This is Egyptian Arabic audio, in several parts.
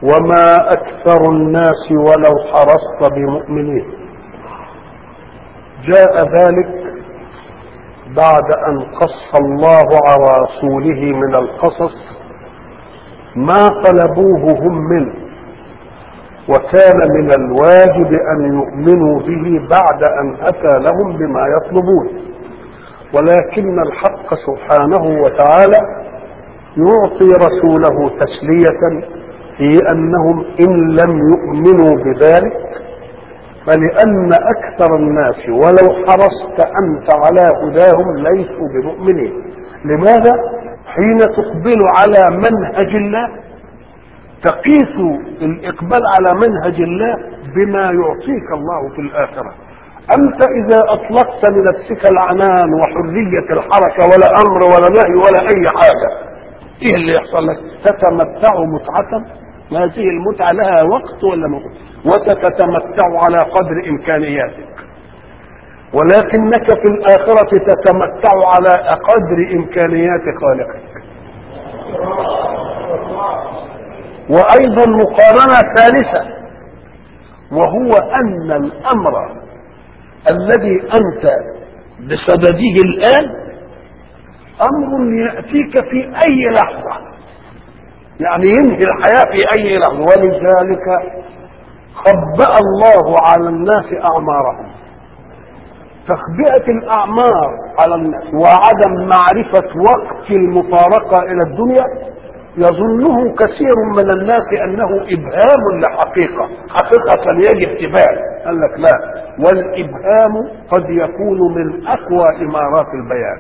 وما أكثر الناس ولو حرصت بمؤمنين جاء ذلك بعد أن قص الله على رسوله من القصص ما طلبوه هم منه وكان من الواجب أن يؤمنوا به بعد أن أتى لهم بما يطلبون ولكن الحق سبحانه وتعالى يعطي رسوله تسلية في أنهم إن لم يؤمنوا بذلك فلأن أكثر الناس ولو حرصت أنت على هداهم ليسوا بمؤمنين لماذا؟ حين تقبل على منهج الله تقيس الإقبال على منهج الله بما يعطيك الله في الآخرة أنت إذا أطلقت لنفسك العنان وحرية الحركة ولا أمر ولا نهي ولا أي حاجة إيه اللي يحصل لك؟ تتمتع متعة هذه المتعة لها وقت ولا موقت وستتمتع على قدر إمكانياتك ولكنك في الآخرة تتمتع على قدر إمكانيات خالقك وأيضا مقارنة ثالثة وهو أن الأمر الذي أنت بصدده الآن أمر يأتيك في أي لحظة يعني ينهي الحياة في أي لحظة ولذلك خبأ الله على الناس أعمارهم تخبئة الأعمار على الناس وعدم معرفة وقت المفارقة إلى الدنيا يظنه كثير من الناس أنه إبهام لحقيقة حقيقة يجب اتباع قال لك لا والإبهام قد يكون من أقوى إمارات البيان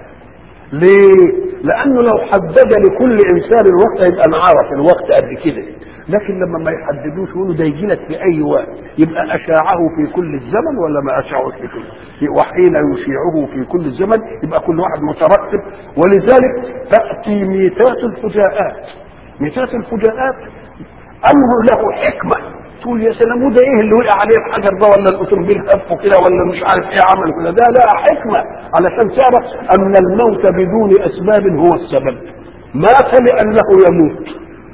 ليه؟ لأنه لو حدد لكل إنسان الوقت يبقى انعرف الوقت قد كده لكن لما ما يحددوش يقولوا ده يجي لك في اي وقت يبقى اشاعه في كل الزمن ولا ما اشاعه في كل وحين يشيعه في كل الزمن يبقى كل واحد مترتب ولذلك تاتي ميتات الفجاءات ميتات الفجاءات امر له حكمه تقول يا سلام وده ايه اللي وقع عليه الحجر ده ولا الاوتوموبيل خفه كده ولا مش عارف ايه عمل كده ده لا حكمه علشان تعرف ان الموت بدون اسباب هو السبب مات لانه يموت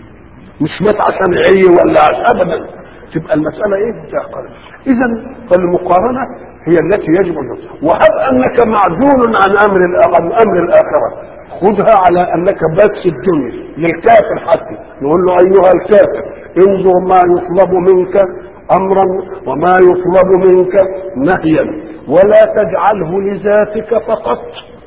مش مات عشان عي ولا عشان ابدا تبقى المساله ايه بتعقل اذا فالمقارنه هي التي يجب ان وهب انك معزول عن امر عن امر الاخره خذها على انك بس الدنيا للكافر حتى نقول له ايها الكافر انظر ما يطلب منك امرا وما يطلب منك نهيا ولا تجعله لذاتك فقط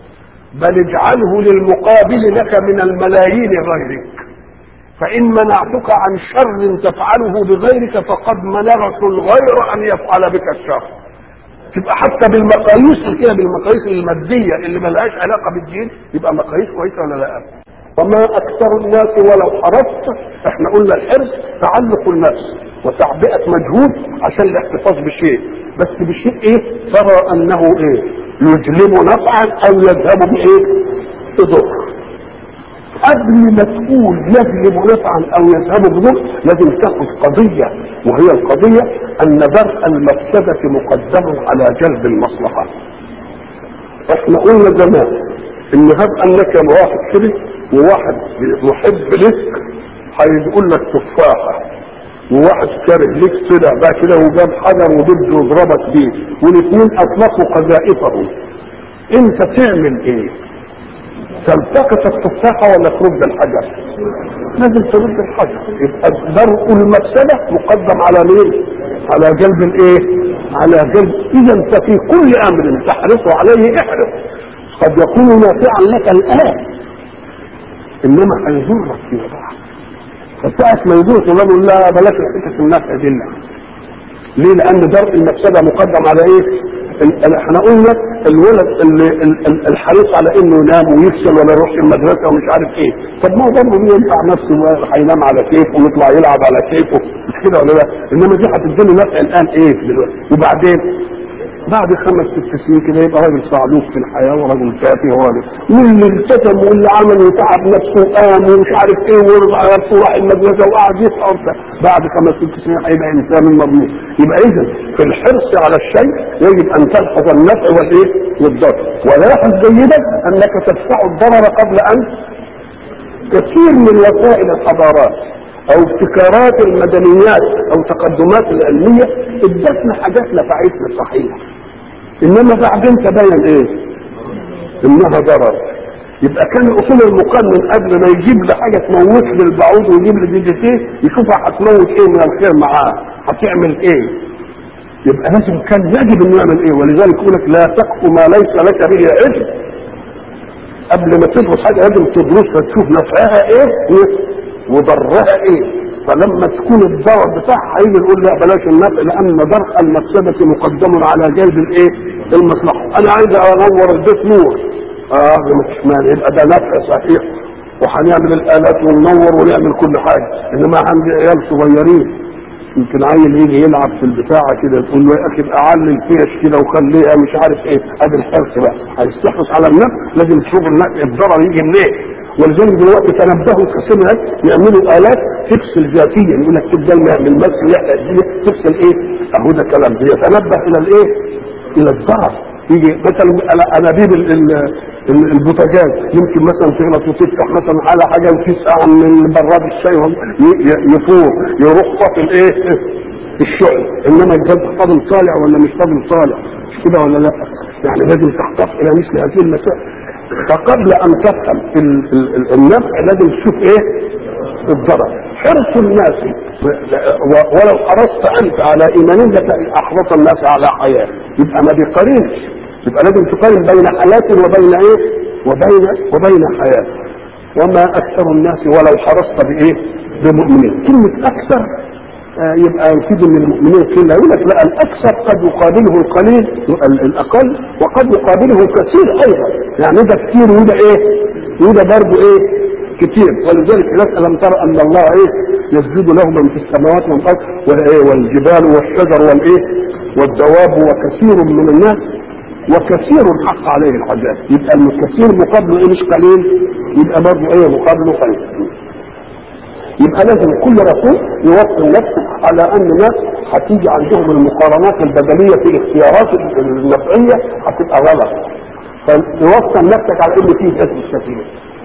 بل اجعله للمقابل لك من الملايين غيرك فإن منعتك عن شر تفعله بغيرك فقد منعت الغير أن يفعل بك الشر تبقى حتى بالمقاييس كده بالمقاييس المادية اللي ملهاش علاقة بالدين يبقى مقاييس كويسة ولا لا؟ وما أكثر الناس ولو حرصت احنا قلنا الحرص تعلق النفس وتعبئة مجهود عشان الاحتفاظ بشيء بس بشيء ايه؟ ترى انه ايه؟ يجلب نفعا او يذهب بايه؟ بضر قبل ما تقول يجلب نفعا او يذهب بضر لازم تاخذ قضيه وهي القضيه ان درء المفسده مقدم على جلب المصلحه. احنا قلنا زمان ان هب انك واحد كده وواحد محب لك هيقول لك تفاحه وواحد كاره لك طلع بقى كده وجاب حجر وبده يضربك بيه والاثنين اطلقوا قذائفهم انت تعمل ايه؟ تلتقط التفاحه ولا ترد الحجر؟ لازم ترد الحجر يبقى درء المفسده مقدم على مين؟ على جلب الايه؟ على جلب اذا ففي كل امر تحرص عليه احرص قد يكون نافعا لك الان انما هيضرك فيما بعد فساعة ما يدور تقول لا بلاش حته النفع دي لا ليه؟ لان درء المفسده مقدم على ايه؟ احنا قلنا الولد اللي الحريص على انه ينام ويفصل ولا يروحش المدرسه ومش عارف ايه طب ما هو برضه ينفع نفسه هينام على كيفه ويطلع يلعب على كيفه مش كده ولا لا انما دي هتديله نفع الان ايه دلوقتي وبعدين بعد خمس ست سنين كده يبقى راجل صعلوك في الحياه وراجل تافه وراجل واللي التزم واللي عمل وتعب نفسه وقام ومش عارف ايه ورفع نفسه وراح المدرسه وقعد يسعى بعد خمس ست سنين هيبقى انسان مضمون يبقى اذا في الحرص على الشيء يجب ان تلحظ النفع والايه والضر ولاحظ جيدا انك تدفع الضرر قبل ان كثير من وسائل الحضارات او ابتكارات المدنيات او تقدمات العلميه ادتنا حاجات نفعتنا صحيح انما بعدين تبين ايه انها ضرر يبقى كان اصول المقال من قبل ما يجيب لي حاجه تموت لي البعوض ويجيب لي دي دي يشوفها هتموت ايه من الخير معاه هتعمل ايه يبقى لازم كان يجب انه يعمل ايه ولذلك يقول لك لا تقف ما ليس لك به علم قبل ما تدرس حاجه لازم تدرسها تشوف نفعها ايه وضرها ايه فلما تكون الضرر بتاعها يجي نقول لا بلاش النفع لان درء المفسده مقدم على جلب الايه؟ المصلحه، انا عايز انور البيت نور. اه مش مانع يبقى ده نفع صحيح وهنعمل الالات وننور ونعمل كل حاجه، انما عندي عيال صغيرين يمكن عيل يجي يلعب في البتاعه كده تقول له يا اخي ابقى علي الفيش كده وخليها مش عارف ايه، ادي الحرص بقى، هيستحرص على النفع لازم تشوف النفع الضرر يجي منين؟ ولذلك دلوقتي تنبهوا كثير من الناس يعملوا الات تفصل ذاتيا يقول لك تفضل من بس يحرق الدنيا تفصل ايه؟ اهو ده كلام يتنبه الى الايه؟ الى الضرر يجي مثلا انابيب البوتاجاز يمكن مثلا تغلط وتفتح مثلا على حاجه وتسقع من براد الشاي يفور يروح طافي الايه؟ الشعل انما الجاز فاضل طالع ولا مش فاضل طالع مش كده ولا لا؟ يعني لازم تحتاط الى مثل هذه المسائل فقبل ان تفهم النفع لازم تشوف ايه الضرر حرص الناس ولو حرصت انت على ايمانيتك احرص الناس على حياه يبقى ما بيقارنش يبقى لازم تقارن بين حياه وبين ايه وبين وبين حياه وما اكثر الناس ولو حرصت بايه بمؤمنين كلمه اكثر آه يبقى يفيد ان المؤمنين كلها يقول لك لا الاكثر قد يقابله القليل الاقل وقد يقابله كثير ايضا يعني ده كتير وده ايه وده برضه ايه كتير ولذلك هناك الم ترى ان الله ايه يسجد له من في السماوات والارض والايه والجبال والشجر والايه والدواب وكثير من الناس وكثير حق عليه العذاب يبقى الكثير مقابله ايه مش قليل يبقى برضه ايه مقابله قليل يبقى لازم كل رسول يوصل نفسه على ان الناس هتيجي عندهم المقارنات البدنيه في الاختيارات النفعيه هتبقى غلط فيوصل نفسك على ان فيه جسد كثير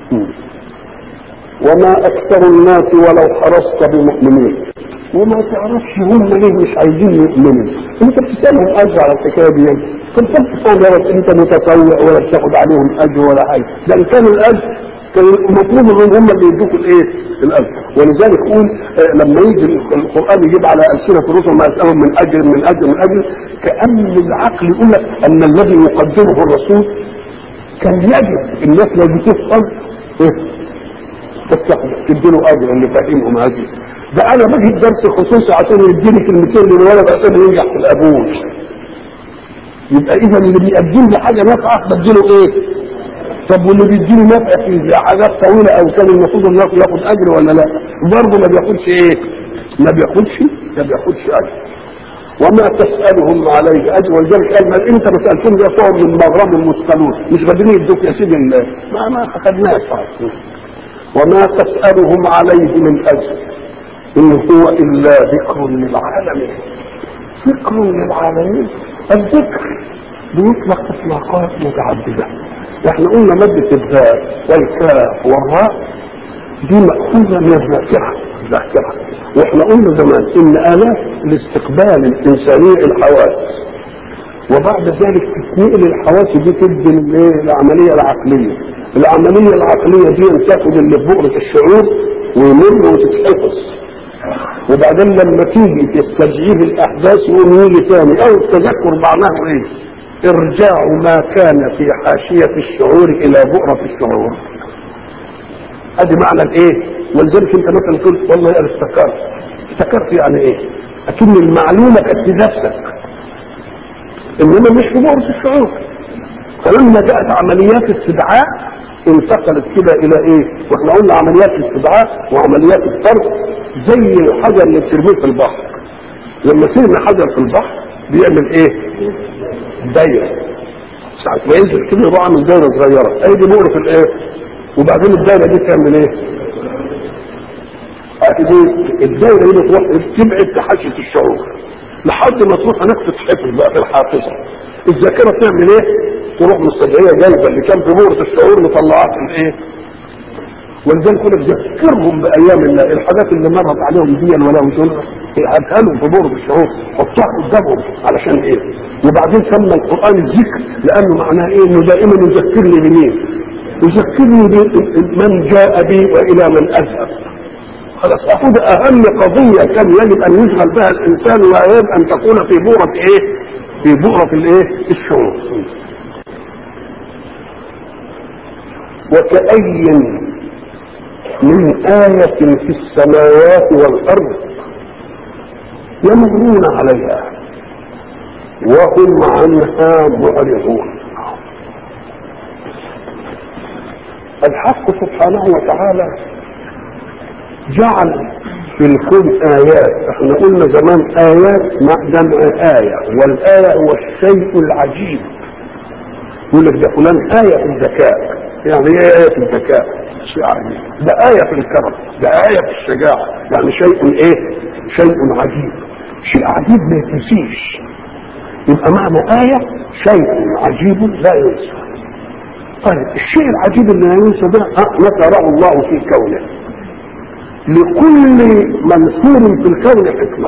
وما اكثر الناس ولو حرصت بمؤمنين وما تعرفش هم ليه مش عايزين يؤمنوا انت بتسالهم اجر على الحكايه دي كنت بتسال يا انت متطوع ولا بتاخد عليهم اجر ولا حاجه ده ان كان الاجر كان المفروض ان هم اللي يدوك الايه؟ الاجر ولذلك يقول آه لما يجي القران يجيب على السنه الرسل ما يسالهم من اجر من اجر من اجر كان العقل يقول لك ان الذي يقدمه الرسول كان يجب الناس لو بتفهم ايه؟ تديله اجر اللي فاهمهم هذه ده انا باجي الدرس خصوصي عشان يديني كلمتين للولد عشان ينجح في الابوش يبقى اذا اللي بيقدم لي حاجه نافعه بديله ايه؟ طب واللي بيديني نفع في حاجات طويله او كان المفروض انه ياخد اجر ولا لا؟ برضه ما بياخدش ايه؟ ما بياخدش ما بياخدش اجر. وما تسالهم عليه اجر ولذلك قال ما انت ما سالتهم يطعم من مغرم المسكنون مش قادرين يدوك يا سيدي ما ما اخذناش وما تسالهم عليه من اجر ان هو الا ذكر للعالمين. ذكر للعالمين الذكر بيطلق اطلاقات متعدده احنا قلنا مادة الذات والكاف والراء دي مأخوذة من الذاكرة الذاكرة واحنا قلنا زمان ان آلات لاستقبال الإنسانية الحواس وبعد ذلك تتنقل الحواس دي تدي العملية العقلية العملية العقلية دي تاخد اللي في بؤرة الشعور ويمر وتتحفظ وبعدين لما تيجي تستدعيه الأحداث يقوم يجي تاني أو التذكر معناه إيه؟ ارجاع ما كان في حاشية الشعور الى بؤرة الشعور ادي معنى الايه ولذلك انت مثلا تقول والله انا افتكرت افتكرت يعني ايه اكن المعلومة كانت في نفسك انما مش في بؤرة الشعور فلما جاءت عمليات استدعاء انتقلت كده الى ايه واحنا قلنا عمليات الاستدعاء وعمليات الطرد زي الحجر اللي بترميه في البحر لما ترمي حجر في البحر بيعمل ايه دايره ساعة ما ينزل كده يروح عامل دايره صغيره اي دي بؤره الايه وبعدين الدايره دي تعمل ايه دي الدايره دي بتروح تبعد تحشي الشعور لحد ما تروح هناك تتحفظ بقى في الحافظه الذاكره تعمل ايه تروح مستدعيه جايبه اللي كان في بؤره الشعور مطلعاه في الايه ولذلك يقول لك ذكرهم بايام الله الحاجات اللي مرت عليهم دي ولا وصول هاتها لهم في دور الشعور حطها قدامهم علشان ايه وبعدين سمى القران الذكر لانه معناه ايه انه دائما يذكرني بمين يذكرني بمن جاء بي والى من اذهب خلاص اخذ اهم قضيه كان يجب ان يشغل بها الانسان ويجب ان تكون في بؤره ايه في بؤره الايه الشعور وكأي من آية في السماوات والأرض يمرون عليها وهم عنها معرضون الحق سبحانه وتعالى جعل في الكون آيات احنا قلنا زمان آيات مع جمع آية والآية هو الشيء العجيب يقول لك ده فلان آية في الذكاء يعني ايه آية في الذكاء شيء عجيب ده آية في الكرم ده آية في الشجاعة يعني شيء ايه شيء عجيب شيء عجيب ما يتنسيش يبقى معنى آية شيء عجيب لا ينسى طيب الشيء العجيب اللي لا ينسى ده نكره الله في كونه لكل منصور في الكون حكمة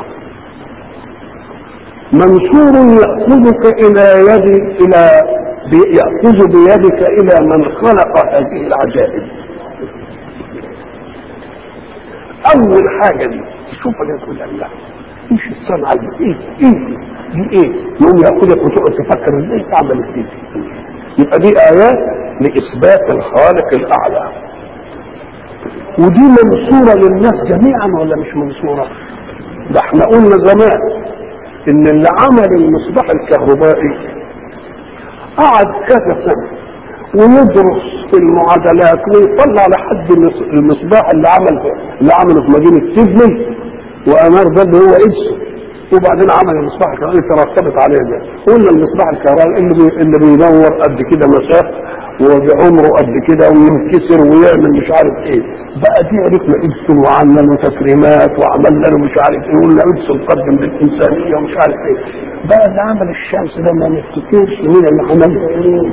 منصور يأخذك إلى يد إلى يأخذ بيدك إلى من خلق هذه العجائب أول حاجة دي تشوفها كده تقول الله ايش الصنعة دي ايه ايه دي ايه يقوم ياخدك وتقعد تفكر ازاي تعمل دي يبقى دي ايات لاثبات الخالق الاعلى ودي منصورة للناس جميعا ولا مش منصورة ده احنا قلنا زمان ان اللي عمل المصباح الكهربائي قعد كذا سنة ويدرس في المعادلات ويطلع لحد المصباح اللي عمل اللي عمله في مدينة سيدني وامار ده اللي هو ادسون وبعدين عمل المصباح الكهربائي ترتبط عليه ده قلنا المصباح الكهربائي اللي بي اللي بينور قد كده مسافه وبعمره قد كده وينكسر ويعمل مش عارف ايه بقى دي عرفنا ادسون وعمل له تكريمات وعملنا له مش عارف ايه قلنا ادسون قدم للانسانيه ومش عارف ايه بقى اللي عمل الشمس ده ما نفتكرش مين اللي عملها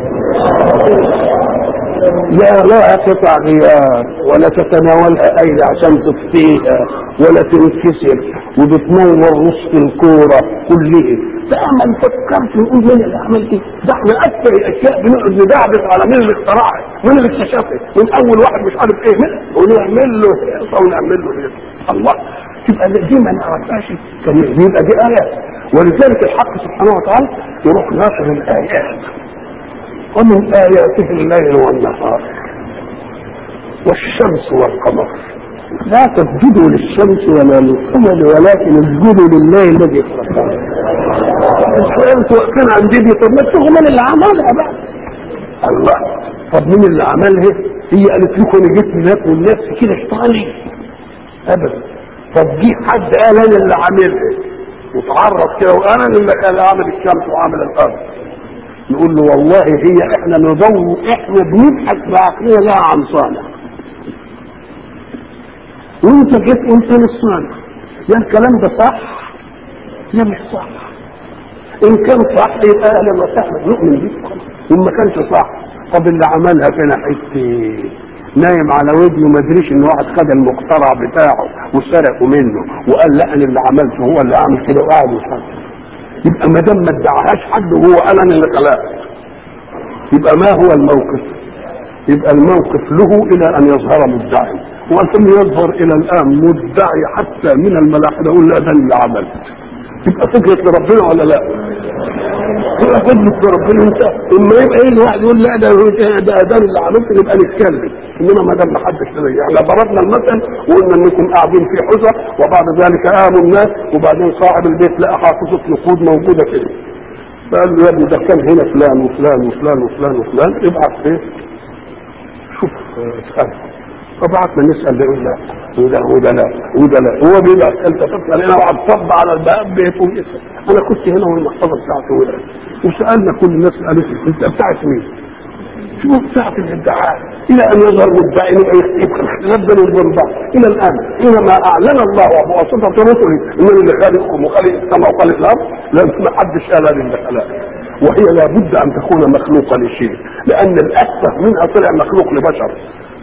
لا لا قطع غيار ولا تتناولها ايدي عشان تطفيها ولا تنكسر وبتنور وسط الكوره كلها ده ما نفكرش نقول مين اللي عمل ايه ده احنا اكثر الاشياء بنقعد ندعبس على مين اللي اخترعها مين اللي اكتشفها من اول واحد مش عارف ايه من ونعمل له هيصه ونعمل له هيصه الله تبقى دي ما نعرفهاش كان يبقى دي ايه ولذلك الحق سبحانه وتعالى يروح ناصر الايات ومن آياته الليل والنهار والشمس والقمر لا تسجدوا للشمس ولا للقمر ولكن اسجدوا لله الذي خلقها انتوا واقفين عند دي طب ما تشوفوا من اللي عملها بقى الله طب مين اللي عملها هي قالت لكم انا جيت هناك والناس كده اشتغلي ابدا طب جه حد قال انا اللي عاملها وتعرض كده وانا اللي كان عامل الشمس وعامل الارض نقول له والله هي احنا نضو احنا بنبحث بعقلنا لها عن صانع وانت جيت انت للصانع يا الكلام ده صح يا مش صح ان كان صح يبقى اهلا وسهلا نؤمن بيه وان ما كانش صح طب اللي عملها كان حته نايم على ودنه ما ادريش ان واحد خد المقترع بتاعه وسرقه منه وقال لا انا اللي عملته هو اللي عمل كده وقعد يفكر يبقى ما دام ما ادعاهاش حد وهو قال انا اللي خلقت يبقى ما هو الموقف يبقى الموقف له الى ان يظهر مدعي وأن يظهر الى الان مدعي حتى من الملاحده يقول لا ده اللي عملت تبقى فكره لربنا ولا لا؟ تبقى فكره لربنا انت اما يبقى ايه الواحد يقول لا ده ده ده اللي عملت نبقى نتكلم انما ما دام ما حدش احنا ضربنا المثل وقلنا انكم قاعدين في حجر وبعد ذلك قاموا الناس وبعدين صاحب البيت لقى حافظه نقود موجوده كده فقال له يا ابني ده كان هنا فلان وفلان وفلان وفلان وفلان ابعت فيه شوف اسال فبعتنا نسال ده يقول لا وده وده لا وده لا هو بيبقى انت تسال هنا وقعد صب على الباب بيت ويسال انا كنت هنا والمحفظه بتاعته ولا وسالنا كل الناس قالت انت بتاعت مين؟ شو ساعة الادعاء إلى أن يظهر مدعي يبقى الاختلاف بين وبين بعض إلى الآن حينما أعلن الله بواسطة رسله إنه اللي خالقكم وخالق السماء وخالق الأرض لم ما حدش قال هذه الخلاق وهي لابد أن تكون مخلوقة لشيء لأن الأكثر منها طلع مخلوق لبشر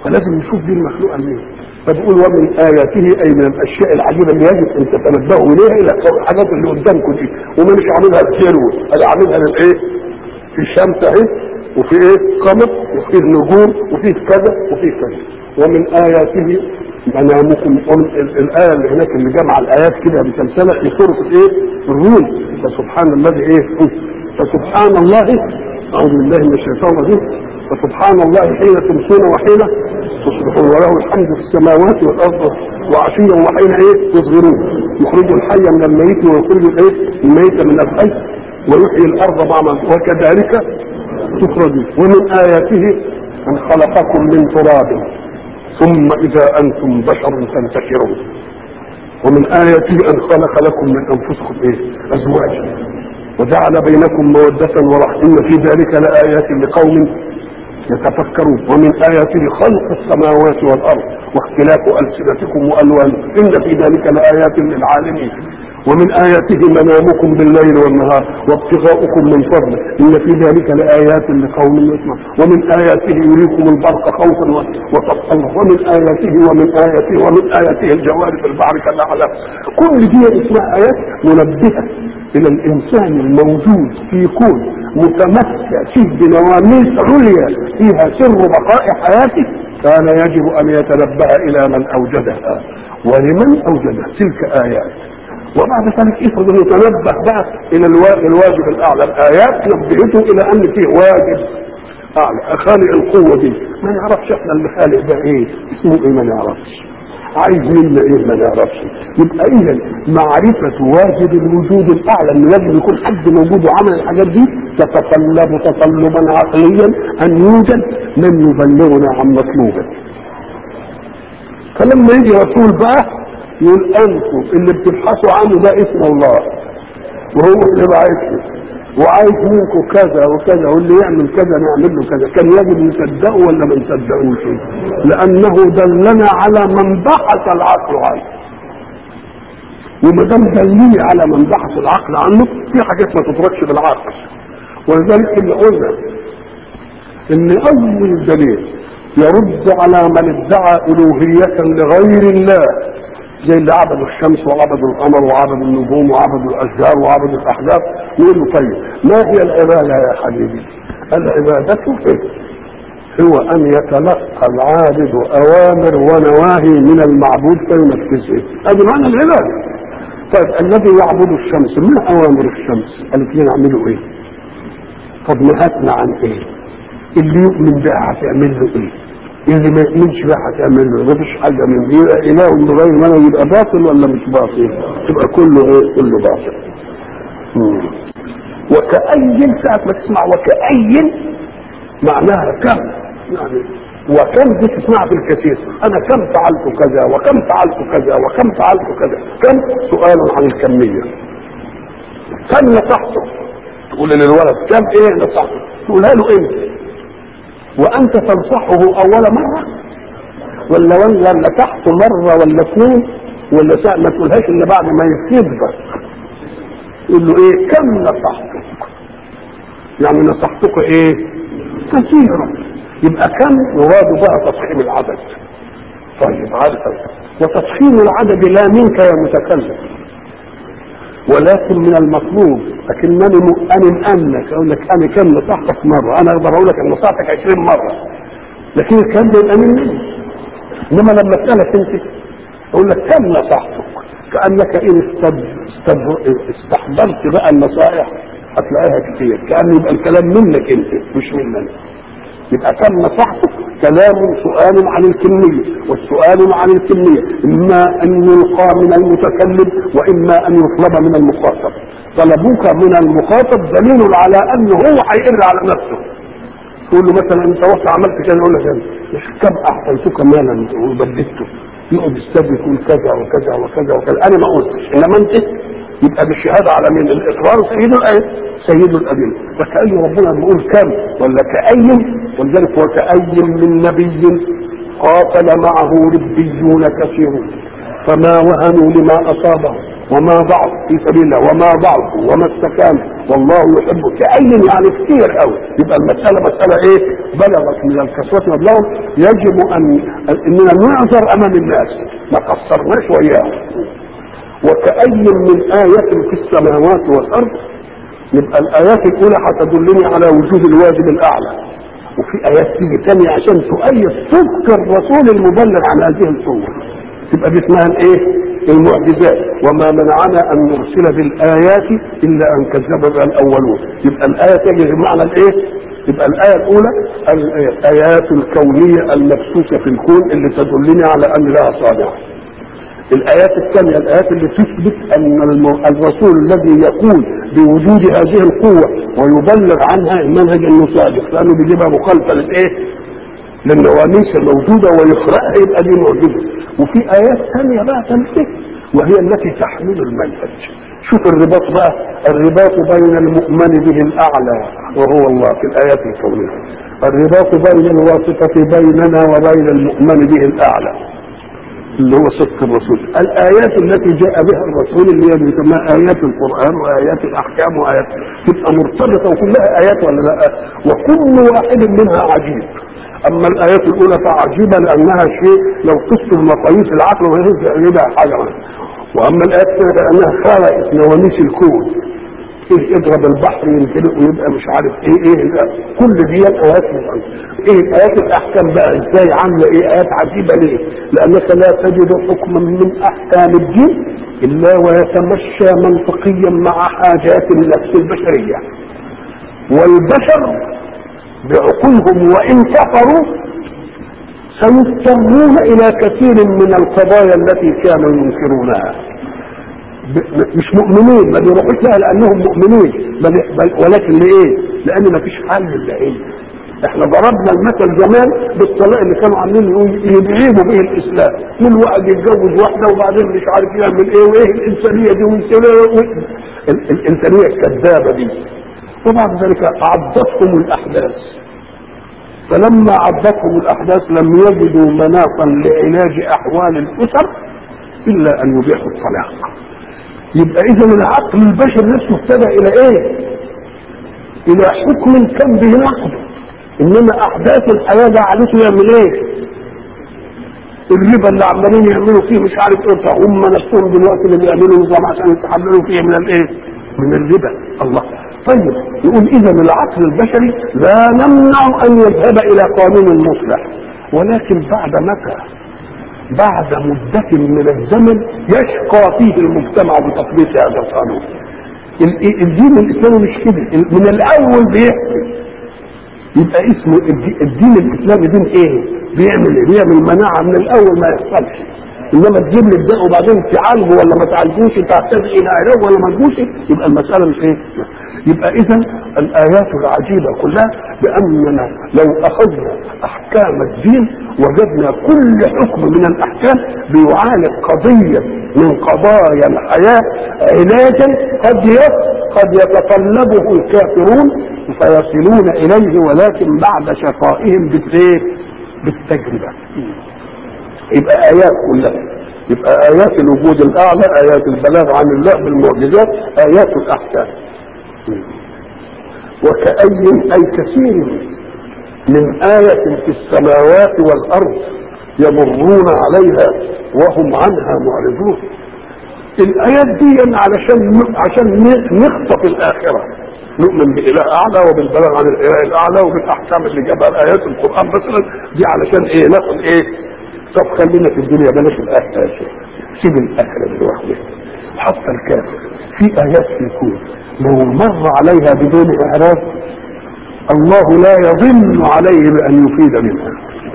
فلازم نشوف دي المخلوقه منين فبيقول ومن اياته اي من الاشياء العجيبه اللي يجب ان تتنبهوا اليها الى الحاجات اللي قدامكم دي وما مش عاملها بكيلو انا عاملها للايه؟ في شمس اهي وفي ايه؟ قمر وفيه نجوم وفيه كذا وفيه كذا ومن اياته منامكم ومن ال- الايه اللي هناك اللي جمع الايات كده بسلسله في سوره الايه؟ الروم فسبحان الذي ايه؟ فسبحان الله اعوذ بالله من الشيطان الرجيم فسبحان الله حين تمسون وحين تصبحون وله الحمد في السماوات والارض وعشيا وحين ايه تصغرون يخرج الحي من الميت ويخرج الايه الميت من الحي ويحيي الارض بعد وكذلك تخرجون ومن اياته ان خلقكم من تراب ثم اذا انتم بشر تنتشرون ومن اياته ان خلق لكم من انفسكم ايه ازواجا وجعل بينكم مودة ورحمة إن في ذلك لآيات لقوم يتفكرون ومن آياته خلق السماوات والأرض واختلاف ألسنتكم وألوانكم إن في ذلك لآيات للعالمين ومن آياته منامكم بالليل والنهار وابتغاؤكم من فضله إن في ذلك لآيات لقوم يسمع ومن آياته يريكم البرق خوفا وطفا ومن آياته ومن آياته ومن آياته الجوار في البحر كالأعلام كل دي اسمها آيات منبهة إلى الإنسان الموجود في كون متمسك فيه بنواميس عليا فيها سر بقاء حياته كان يجب أن يتنبه إلى من أوجدها ولمن أوجدها تلك آيات وبعد ذلك افرض انه تنبه بقى الى الوا- الواجب الاعلى الايات نبهته الى ان فيه واجب اعلى خالق القوه دي ما نعرفش احنا اللي خالق ده ايه اسمه ايه ما نعرفش عايز منا ايه ما نعرفش يبقى اذا معرفه واجب الوجود الاعلى انه لازم يكون حد موجود وعمل الحاجات دي تتطلب تطلبا عقليا ان يوجد من يبلغنا عن مطلوبه فلما يجي رسول بقى يقول انتم اللي بتبحثوا عنه ده اسم الله وهو اللي بعثه وعايز منكم كذا وكذا واللي يعمل كذا نعمل له كذا كان يجب نصدقه ولا ما نصدقوش لانه دلنا على من بحث العقل عنه وما دام دلني على من بحث العقل عنه في حاجات ما تدركش بالعقل ولذلك اللي قلنا ان اول دليل يرد على من ادعى الوهيه لغير الله زي اللي عبدوا الشمس وعبدوا القمر وعبدوا النجوم وعبدوا الاشجار وعبدوا الاحجار نقول له طيب ما هي العباده يا حبيبي؟ العباده إيه؟ هو ان يتلقى العابد اوامر ونواهي من المعبود فينفذها هذا معنى العباده طيب الذي يعبد الشمس ما اوامر الشمس؟ قالت لنا اعملوا ايه؟ طب نهتنا عن ايه؟ اللي يؤمن بها هتعمل له ايه؟ اللي ما يؤمنش بها هتعمل له ما فيش حاجه من دي يبقى اله بغير ما يبقى باطل ولا مش باطل؟ يبقى كله ايه؟ كله باطل. مم. وكأي ساعة ما تسمع وكأي معناها كم يعني وكم دي تسمعها في الكثير انا كم فعلت كذا وكم فعلت كذا وكم فعلت كذا كم سؤال عن الكمية كم نصحته تقول للولد كم ايه نصحته تقولها له انت وانت تنصحه اول مرة ولا ولا نصحته مرة ولا اثنين ولا ساعة ما تقولهاش الا بعد ما يكبر يقول له ايه كم نصحتك يعني نصحتك ايه كثيرا يبقى كم يراد بها تصحيح العدد طيب عدد وتصحيح العدد لا منك يا متكلم ولكن من المطلوب لكنني مؤمن انك اقول لك انا كم نصحتك مره انا اقدر اقول لك ان نصحتك 20 مره لكن الكلام ده يبقى مني انما لما اسالك انت اقول لك كم نصحتك كانك ان استد... استد... استحضرت بقى النصائح هتلاقيها كتير كان يبقى الكلام منك انت مش مننا يبقى كم نصحتك كلام سؤال عن الكمية والسؤال عن الكمية إما أن يلقى من المتكلم وإما أن يطلب من المخاطب طلبوك من المخاطب دليل على أنه هو هيقر على نفسه تقول له مثلا انت رحت عملت كذا يقول لك مش كم احسنتك مالا وبددته يقعد يستبدل يقول كذا وكذا وكذا وكذا انا ما قلتش انما انت يبقى بالشهاده على مين الاقرار سيد الايه سيد الادله وكأي ربنا بيقول كم ولا كأي ولذلك وكأي من نبي قاتل معه ربيون كثيرون فما وهنوا لما اصابهم وما ضعف في سبيل الله وما ضعف وما استكان والله يحب كأي يعني كتير قوي يبقى المسألة مسألة ايه بلغت من الكسوة مبلغهم يجب ان اننا نعذر امام الناس ما قصرناش وياهم وكأي من آية في السماوات والأرض يبقى الآيات الأولى هتدلني على وجود الواجب الأعلى وفي آيات تيجي تانية عشان تؤيد صدق الرسول المبلغ عن هذه الصور تبقى دي اسمها الايه؟ المعجزات وما منعنا ان نرسل بالايات الا ان كذب بها الاولون يبقى الايه تجي بمعنى الايه؟ يبقى الايه الاولى الايات الكونيه المبثوثه في الكون اللي تدلني على ان لها صانع الايات الثانيه الايات اللي تثبت ان الم- الرسول الذي يقول بوجود هذه القوه ويبلغ عنها المنهج انه صادق لانه بيجيبها مخالفه للايه؟ للنواميس الموجوده ويقراها يبقى دي معجزه وفي ايات ثانيه بقى تنتهي وهي التي تحمل المنهج شوف الرباط بقى الرباط بين المؤمن به الاعلى وهو الله في الايات الكونيه الرباط بين الواسطه بيننا وبين المؤمن به الاعلى اللي هو صدق الرسول الايات التي جاء بها الرسول اللي هي بيسموها ايات القران وايات الاحكام وايات تبقى مرتبطه وكلها ايات ولا لا وكل واحد منها عجيب اما الايات الاولى فعجيبه لانها شيء لو قست بمقاييس العقل وهي يبقى حاجه واما الايات الثانيه فانها خلقت نواميس الكون ايه اضرب البحر يمتلئ ويبقى مش عارف ايه ايه لا. كل دي ايات مفعولة. ايه ايات الاحكام بقى ازاي عامله ايه ايات عجيبه ليه؟ لانك لا تجد حكما من احكام الدين الا ويتمشى منطقيا مع حاجات النفس البشريه والبشر بعقولهم وان كفروا سيضطرون الى كثير من القضايا التي كانوا ينكرونها ب- مش مؤمنين ما بيروحوش لها لانهم مؤمنين بل بل- ولكن لايه؟ لان ما فيش حل الا ايه؟ احنا ضربنا المثل زمان بالطلاق اللي كانوا عاملين يقول- يبعيبوا به الاسلام كل واحد يتجوز واحده وبعدين مش عارف يعمل ايه وايه الانسانيه دي والإنسانية- وال- ال- الانسانيه الكذابه دي وبعد ذلك عضتهم الاحداث فلما عضتهم الاحداث لم يجدوا مناطا لعلاج احوال الاسر الا ان يبيحوا الطلاق يبقى اذا العقل البشري نفسه ابتدى الى ايه الى حكم كان به نقده انما احداث الحياه جعلته يعمل ايه الربا اللي عمالين يعملوا فيه مش عارف ايه فهم نفسهم دلوقتي اللي بيعملوا نظام عشان يتحملوا فيه من الايه من الربا الله طيب يقول اذا العقل البشري لا نمنع ان يذهب الى قانون مصلح ولكن بعد متى بعد مدة من الزمن يشقى فيه المجتمع بتطبيق هذا القانون ال- الدين الاسلامي مش كده من الاول بيحكي يبقى اسمه الد- الدين الاسلامي دين ايه بيعمل ايه بيعمل مناعه من الاول ما يحصلش انما تجيب لي الداء وبعدين تعالجه ولا ما تعالجوش تحتاج الى علاج ولا ما تجوش يبقى المساله مش ايه يبقى اذا الايات العجيبه كلها باننا لو اخذنا احكام الدين وجدنا كل حكم من الاحكام بيعالج قضيه من قضايا الحياه علاجا قد يت- قد يتطلبه الكافرون فيصلون اليه ولكن بعد شقائهم بالايه؟ بالتجربه. يبقى ايات كلها يبقى ايات الوجود الاعلى ايات البلاغ عن الله بالمعجزات ايات الاحكام وكأي أي كثير من آية في السماوات والأرض يمرون عليها وهم عنها معرضون الآيات دي علشان عشان نخطف الآخرة نؤمن بإله أعلى وبالبلاغ عن الإله الأعلى وبالأحكام اللي جابها الآيات القرآن مثلا دي علشان إيه ناخد إيه طب خلينا في الدنيا بلاش الآخرة يا شيخ سيب الآخرة لوحدها حتى الكافر في آيات في الكون لو مر عليها بدون إعراض الله لا يظن عليه بأن يفيد منها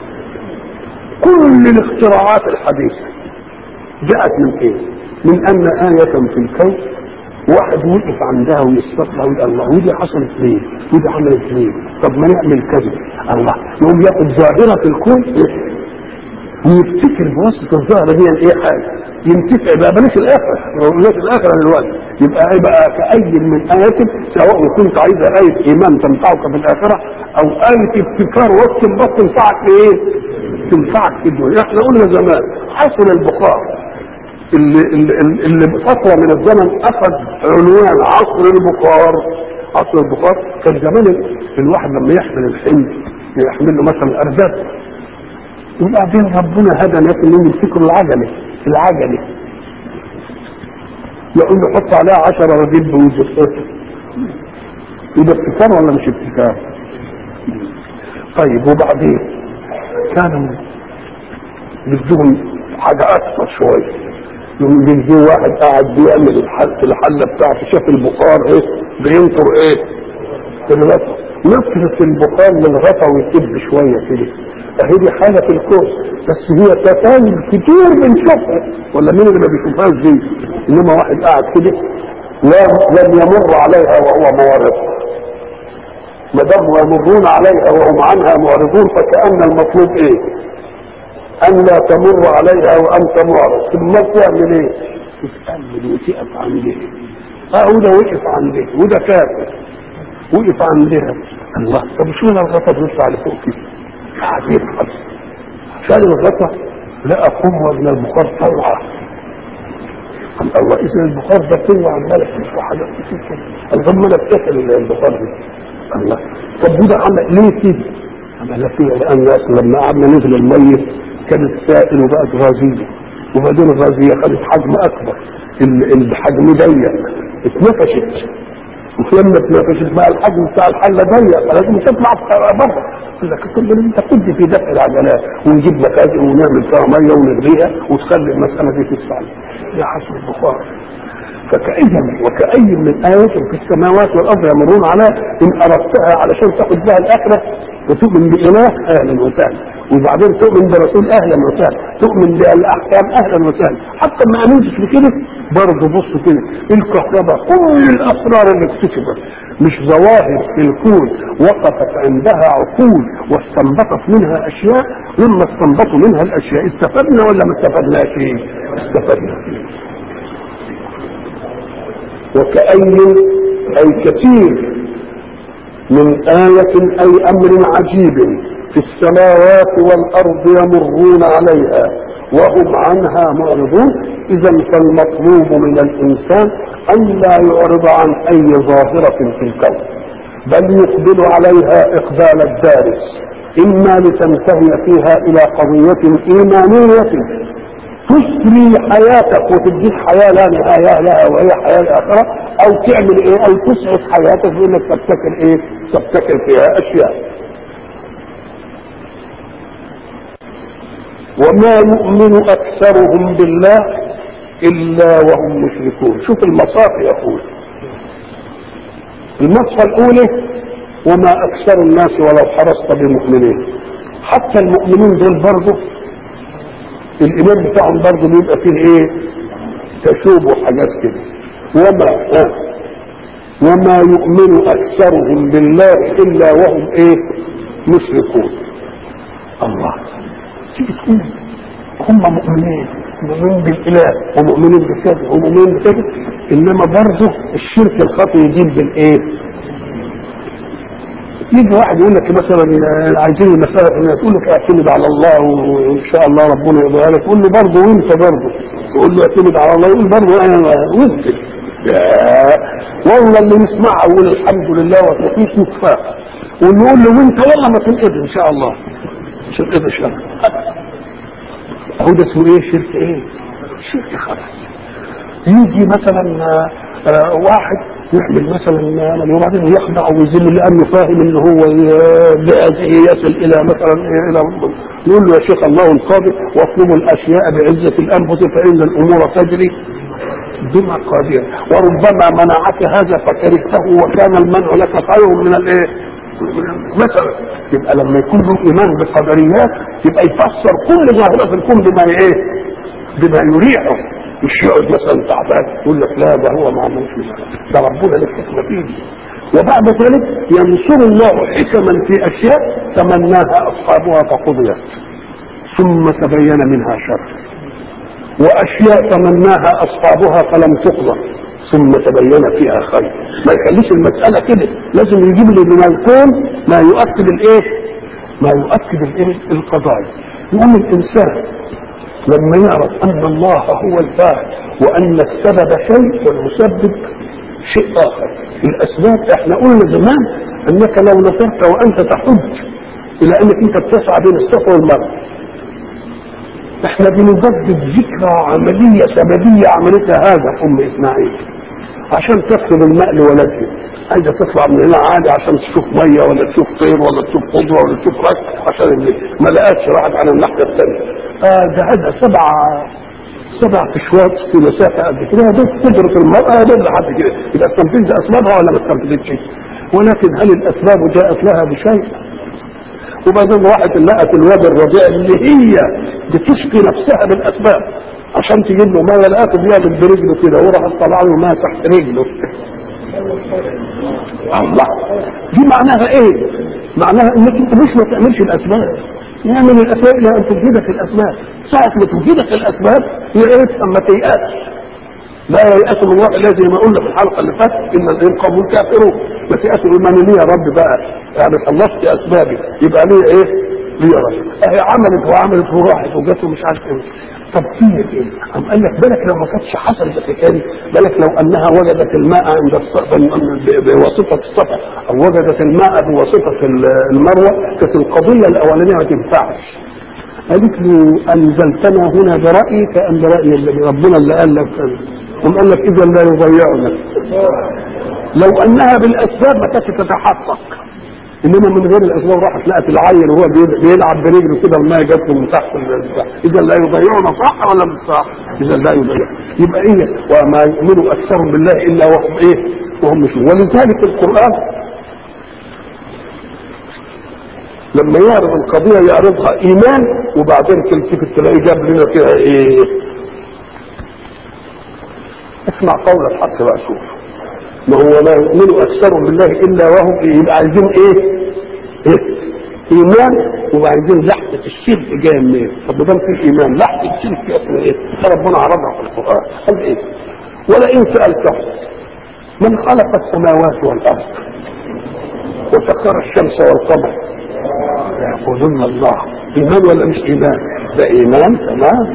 كل الاختراعات الحديثة جاءت من ايه؟ من ان آية في الكون واحد وقف عندها ويستطلع ويقول الله ودي حصلت ليه؟ ودي عملت ليه؟ طب ما نعمل كذا الله يقوم ياخد ظاهرة في الكون ويفتكر بواسطة الظاهرة دي ايه حاجة ينتفع بقى بلاش الآخرة بلاش الآخرة دلوقتي يبقى ايه بقى كأي من آيات سواء كنت عايز آية إيمان تنفعك في الآخرة أو آية ابتكار واستنباط تنفعك في إيه؟ تنفعك في الدنيا احنا قلنا زمان حصل البخار اللي اللي, اللي فتره من الزمن اخذ عنوان عصر البخار عصر البخار كان زمان الواحد لما يحمل الحمل يحمل له مثلا ارداب وبعدين ربنا هدى ناس انهم يمسكوا العجله العجله يقول له حط عليها 10 رغيف بوزن يبقى ابتكار ولا مش ابتكار؟ طيب وبعدين كانوا بدهم حاجة أكثر شوية يوم بيجي واحد قاعد بيعمل الحل الحلة بتاعته شاف البخار ايه بينطر ايه الغطا نفرة البخار للغطا ويكب شوية كده اهي دي حاجة في الكون بس هي تفاوت كتير بنشوفها ولا مين اللي ما بيشوفهاش دي انما واحد قاعد كده لا لم يمر عليها وهو موارد ما دام يمرون عليها وهم عنها معرضون فكأن المطلوب ايه ان لا تمر عليها وانت معرض ثم تعمل ايه تتأمل وتقف عندها اه وده وقف عندها وده كافر وقف عندها الله طب شو الغطا بيطلع لفوق كده قاعد يبحث شال الغطا لقى قوة من البخار طلعة الله اذا البخار ده كله عمال يفتح حاجات كتير كده الغمالة بتاكل البخار دي الله طب وده عمل ليه كده؟ عمل فيها لان لما قعدنا نزل الميه كانت سائل وبقت غازيه وبعدين الغازيه خدت حجم اكبر الحجم ضيق اتنفشت ولما اتنفشت بقى الحجم بتاع الحله ضيق فلازم تطلع بره قال لك كل اللي انت كنت في دفع العجلات ونجيب مخازن ونعمل فيها ميه ونغليها وتخلي المساله دي تدفع يا حسب البخار فكأي وكأي من آيات في السماوات والأرض يمرون على إن أردتها علشان تاخد بها الآخرة وتؤمن بإله أهلا وسهلا وبعدين تؤمن برسول أهلا وسهلا تؤمن بالأحكام أهلا وسهلا حتى ما آمنتش بكده برضه بص كده الكهرباء كل الأسرار اللي اكتشفت مش ظواهر في الكون وقفت عندها عقول واستنبطت منها أشياء لما استنبطوا منها الأشياء استفدنا ولا ما استفدناش؟ استفدنا وكأي أي كثير من آية أي أمر عجيب في السماوات والأرض يمرون عليها وهم عنها معرضون إذا فالمطلوب من الإنسان أن لا يعرض عن أي ظاهرة في الكون بل يقبل عليها إقبال الدارس إما لتنتهي فيها إلى قضية إيمانية تسري حياتك وتديك حياة لا نهاية لها وهي حياة الآخرة أو تعمل إيه أو تسعد حياتك بإنك تبتكر إيه تبتكر فيها أشياء وما يؤمن أكثرهم بالله إلا وهم مشركون شوف المصاف يا أخوي المصفى الأولى وما أكثر الناس ولو حرصت بمؤمنين حتى المؤمنين دول برضه الايمان بتاعهم برضه بيبقى فيه ايه تشوب وحاجات كده وما آه. وما يؤمن اكثرهم بالله الا وهم ايه مشركون الله تيجي تقول هم مؤمنين مؤمنين بالاله ومؤمنين بكذا ومؤمنين بكذا انما برضه الشرك الخطي يجيب بالايه يجي واحد يقول لك مثلا عايزين المسألة تقول لك اعتمد على الله وإن شاء الله ربنا يرضى لك تقول له برضه وأنت برضه تقول له اعتمد على الله يقول برضه أنا وأنت والله اللي نسمعها يقول الحمد لله وتوفيق وكفاء ونقول له وأنت والله ما تنقذ إن شاء الله مش تنقذ إن شاء الله هو ده اسمه إيه شرك إيه؟ شرك خلاص يجي مثلا آه واحد يعمل مثلا عمل وبعدين يخدع ويذل لانه فاهم ان هو بهذه يصل الى مثلا الى نقول له يا شيخ الله القادر واطلبوا الاشياء بعزه الانفس فان الامور تجري بما قادر وربما منعك هذا فكرهته وكان المنع لك خير من الايه؟ مثلا يبقى لما يكون له ايمان بالقدريات يبقى يفسر كل ظاهره في الكون بما ايه؟ بما يريحه مش يقعد مثلا تعبان يقول لك لا ده هو ما عملش ده ربنا له حكمه فيه وبعد ذلك ينصر الله حكما في اشياء تمناها اصحابها فقضيت ثم تبين منها شر واشياء تمناها اصحابها فلم تقضى ثم تبين فيها خير ما يخليش المساله كده لازم يجيب لي من الكون ما يؤكد الايه ما يؤكد الايه القضايا يقوم الانسان لما يعرف ان الله هو الفاعل وان السبب شيء والمسبب شيء اخر الاسباب احنا قلنا زمان انك لو نصرت وانت تحج الى انك انت بتسعى بين الصفا والمروه احنا بنجدد ذكرى عمليه سببيه عملتها هذا ام اسماعيل عشان تفقد الماء لولدها عايزه تطلع من هنا عادي عشان تشوف ميه ولا تشوف طير ولا تشوف خضره ولا تشوف رك عشان اللي ما لقاش راحت على الناحيه الثانيه آه ده هذا سبع سبع اشواط في مسافه قد كده يا دوب قدره المراه يا دوب لحد كده يبقى استنفذت اسبابها ولا ما استنفذتش ولكن هل الاسباب جاءت لها بشيء؟ وبعدين راحت لقت الواد الرضيع اللي هي بتشفي نفسها بالاسباب عشان تجيب له ميه لقاته بيعمل برجله كده وراح طلع له ميه تحت رجله الله دي معناها ايه؟ معناها انك انت مش ما تعملش الاسباب يعمل الاسباب الى ان تجدك الاسباب ساعة ما تجدك الاسباب يا ريت اما تيأس لا ييأس من الله الله زي ما قلنا في الحلقه اللي فاتت ان الانقام الكافرون ما تيأس يقول لي يا رب بقى يعني خلصت اسبابي يبقى ليه ايه؟ ليه رب اهي عملت وعملت وراحت وجت ومش عارف ايه طب هي ايه؟ قام قال لك بالك لو ما كانتش حصلت الحكايه دي بالك لو انها وجدت الماء عند الصفا بواسطه الصفا او وجدت الماء بواسطه المروه كانت القضيه الاولانيه ما تنفعش قالت له انزلتنا هنا برايي كان برايي الذي ربنا اللي قال لك قام قال لك اذا لا يضيعنا لو انها بالاسباب ما كانتش تتحقق انما من غير الاسباب راحت لقت العيل وهو بيلعب برجله كده الماء جات له من تحت اذا لا يضيعنا صح ولا مش صح؟ اذا لا يضيع يبقى ايه وما يؤمن اكثرهم بالله الا وهم ايه؟ وهم مش ولذلك القران لما يعرض القضيه يعرضها ايمان وبعدين تلتفت تلاقيه جاب لنا فيها ايه؟ اسمع قول الحق بقى شوف ما هو لا يؤمن اكثرهم بالله الا وهم يبقى عايزين ايه؟ ايه؟ ايمان وعايزين لحظه الشرك جايه منين؟ طب ما دام في ايمان لحظه الشرك جايه ايه؟ ربنا عرضها في القران قال ايه؟ ولئن سالتهم من خلق السماوات والارض وسخر الشمس والقمر يقولون الله ايمان ولا مش ايمان؟ ده ايمان تمام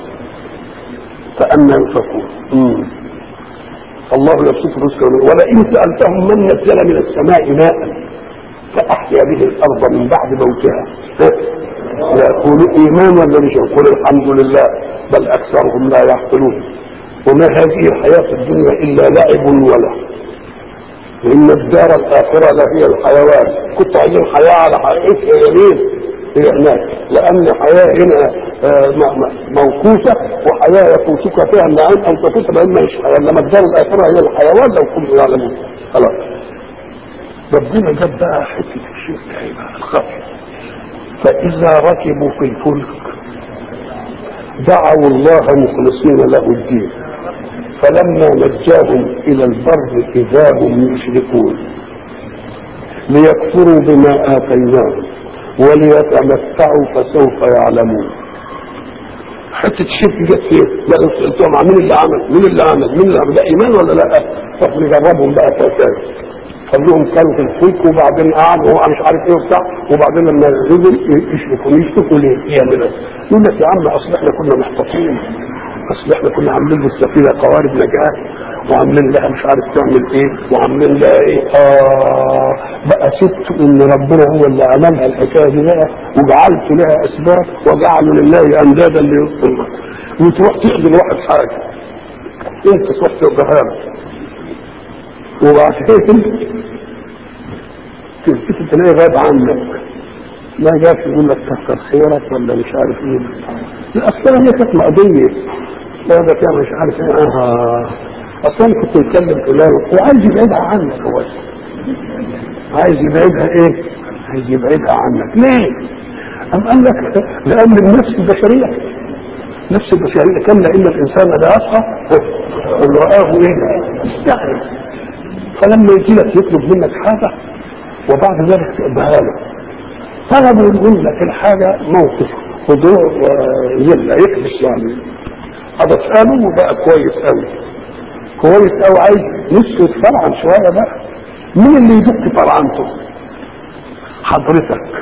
فأنا يؤفكون الله يبسط رزقه ولئن سألتهم من نزل من السماء ماء فأحيا به الأرض من بعد موتها يقولوا إيمان ولا مش يقول الحمد لله بل أكثرهم لا يعقلون وما هذه الحياة الدنيا إلا لعب وله وإن الدار الآخرة لهي الحيوان كنت عايزين حياة على حقيقتها يمين هي هناك لأن الحياة هنا موقوفة وحياة يفوتك فيها النعيم أو تفوت بأن مش حياة إنما الدار الآخرة هي الحيوان لو كنتم يعلمون خلاص ربنا جاب بقى حتة الشرك هيبقى الخطر فإذا ركبوا في الفلك دعوا الله مخلصين له الدين فلما نجاهم إلى البر إذا هم يشركون ليكفروا بما آتيناهم وليتمتعوا فسوف يعلمون حته الشرك جت فين؟ لا سالتهم مين اللي عمل؟ مين اللي عمل؟ مين اللي عمل؟ ده ايمان ولا لا؟ طب نجربهم بقى كده خلوهم كانوا في الفلك وبعدين قعدوا هو مش عارف ايه وبتاع وبعدين لما نزل يشركوا يشركوا ليه؟ ايه من يقول لك يا عم اصل احنا كنا محتاطين اصل احنا كنا عاملين للسفينه قوارب نجاه وعاملين لها مش عارف تعمل ايه وعاملين لها ايه اه بقى سبت ان ربنا هو اللي عملها الحكايه دي بقى وجعلت لها اسباب وجعلوا لله اندادا ليبطل وتروح تقضي لواحد حاجه انت تروح تقضيها له وبعدين تلتفت تلاقي غاب عنك ما جاش يقول لك كثر خيرك ولا مش عارف ايه اصلا هي كانت مقضيه هذا كان مش عارف ايه اه اصلا كنت بتكلم فلان وعايز يبعدها عنك هو عايز يبعدها ايه؟ عايز يبعدها عنك ليه؟ أم قال لك لأن النفس البشرية نفس البشرية كان إن الإنسان لا يصحى إن رآه إيه؟ استعجل فلما يجي لك يطلب منك حاجة وبعد ذلك تقبلها له طلبوا يقول لك الحاجة موقف خضوع وذلة يكبس يعني هذا اسأله وبقى كويس قوي كويس قوي عايز نفسه يتفرعن شوية بقى مين اللي يدق فرعنته حضرتك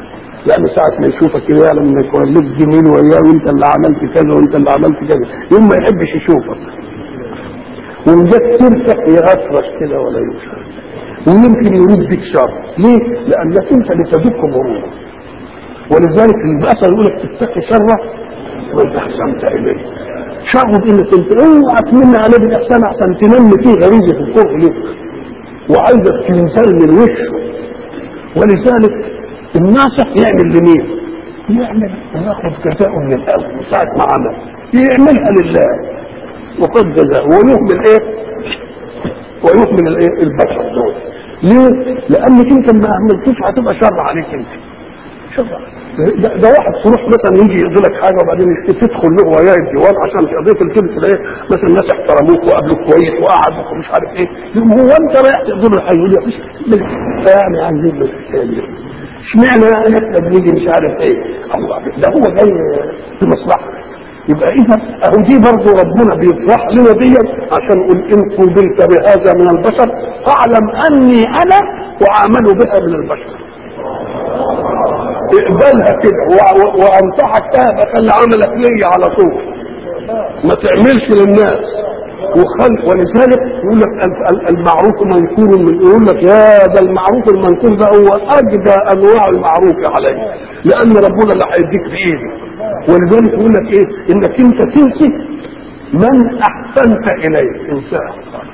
لان ساعه ما يشوفك كده يعلم انك وليت جميل وياه وانت اللي عملت كذا وانت اللي عملت كذا يوم ما يحبش يشوفك وان جت سيرتك يغفرك كده ولا يوشك ويمكن يريد بك شر ليه؟ لانك انت لتدك مرورا ولذلك المثل يقول لك تتقي شره وانت احسنت اليه شر انك انت اوعى تمنى عليه بالاحسان احسن تنمي فيه غريزه الكره لك وعايزك تنزل من وشه ولذلك الناصح يعمل لمين؟ يعمل وياخد جزاءه من الاول من ساعه ما عمل يعملها لله وقد جزاء ويهمل ايه؟ ويهمل الايه؟ البشر دول ليه؟ لانك انت ما عملتوش هتبقى شر عليك انت شر ده, ده واحد تروح مثلا يجي يقضي لك حاجه وبعدين تدخل له وياه الديوان عشان تقضيه الكلمه تلاقيه مثلا الناس احترموك وقابلوك كويس وقعدوك ومش عارف ايه يقوم هو انت رايح تقضي له الحاجه يقول لك مش يعني عايزين له الحكايه دي اشمعنى يعني احنا بنيجي مش عارف ايه الله ده هو جاي في مصلحه يبقى اذا اهو دي برضه ربنا بيفرح لنا دي عشان يقول ان قبلت بهذا من البشر فاعلم اني انا وعامل بها من البشر اقبلها كده وانصحك تهبة خلي عملك ليا على طول ما تعملش للناس وخل ولذلك يقول لك المعروف منكور من يقول لك يا ده المعروف المنكور ده هو اجدى انواع المعروف عليه لان ربنا اللي هيديك بايده ولذلك يقول لك ايه انك انت تنسي من احسنت اليه انسان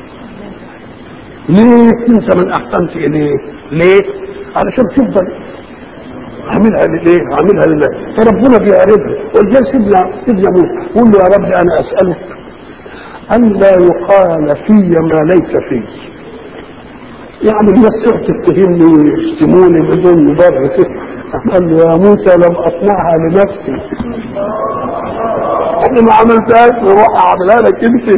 ليه تنسى من احسنت اليه ليه علشان تفضل عاملها ليه عاملها لله فربنا بيعرضها ولذلك سيدنا سيدنا موسى قول له يا رب انا اسالك ان لا يقال في ما ليس في يعني الناس تقعد تتهمني ويشتموني بدون مبرر قال له يا موسى لم اصنعها لنفسي انا ما عملتهاش وروح اعملها لك انت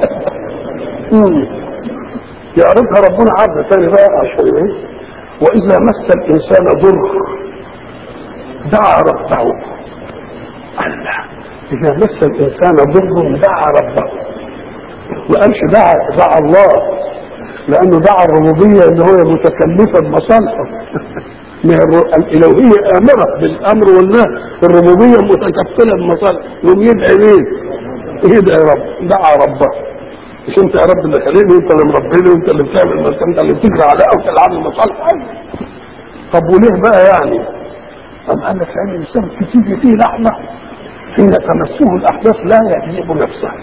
يعرضها ربنا عرض ثاني بقى عشان ايه واذا مس الانسان ضر دعا ربه الله اذا مس الانسان ضر دعا ربه وقالش دعا دعا الله لانه دعا الربوبيه اللي هو متكلفه بمصالحه الالوهيه امره بالامر والنهي الربوبيه متكفله بمصالحه يوم يدعي مين؟ يدعي رب دعا ربه مش انت يا رب اللي خلقني وانت اللي مربيني وانت اللي بتعمل انت اللي بتجري على او تلعب المصالح طب وليه بقى يعني؟ أم قال لك لأن الإنسان تيجي فيه لحظة حين تمسه الأحداث لا يهيب نفسه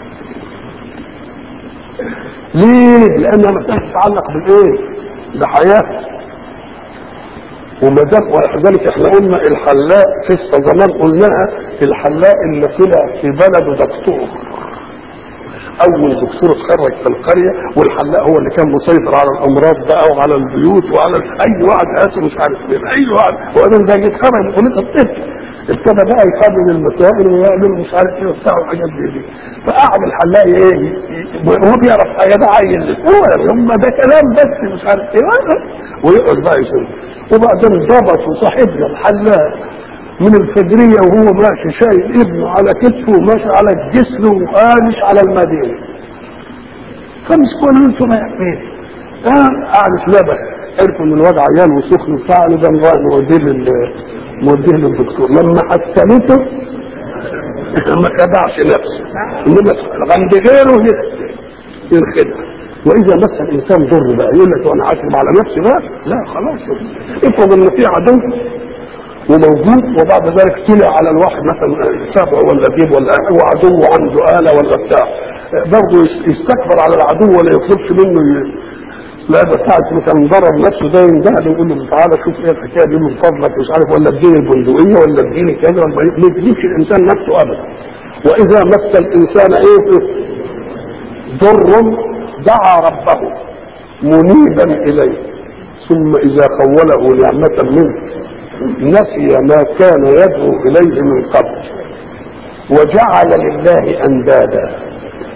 ليه؟ لأنها مسألة تتعلق بالإيه؟ بحياته وما دام ولذلك احنا قلنا الحلاق قصه زمان قلناها الحلاق اللي طلع في بلده دكتور اول دكتور اتخرج في القريه والحلاق هو اللي كان مسيطر على الامراض بقى وعلى البيوت وعلى اي واحد قاتل مش عارف مين اي واحد وبعدين ده يتخرج من كليه الطب ابتدى بقى يقابل المسائل ويعمل مش عارف ايه وبتاع وحاجات زي دي فقعد الحلاق ايه هو بيعرف حاجه ده عيل هو هم ده كلام بس مش عارف ايه ويقعد بقى يشوف وبعدين ضبطوا صاحبنا الحلاق من الفجرية وهو ماشي شايل ابنه على كتفه وماشي على الجسر وقامش على المدينة خمس كونين رايح فين؟ قاعد في لبن عرفوا ان الواد عيان وسخن وبتاع ده موديه لل موديه للدكتور لما حسنته ما خدعش نفسه انما عند غيره ينخدع واذا مس الانسان ضر بقى يقول لك وانا عاشر على نفسي بقى لا خلاص افرض ان في عدو وموجود وبعد ذلك طلع على الواحد مثلا سبع ولا ديب ولا هو عدو عنده آلة ولا بتاع برضه يستكبر على العدو ولا يطلبش منه ي... لا ده ساعة مثلا ضرب نفسه ده ينجهد ويقول له تعالى شوف ايه الحكايه دي من فضلك مش عارف ولا اديني البندقيه ولا اديني كذا ولا ما يكذبش الانسان نفسه ابدا واذا مس الانسان ايه ضر دعا ربه منيبا اليه ثم اذا خوله نعمه منه نسي ما كان يدعو اليه من قبل وجعل لله اندادا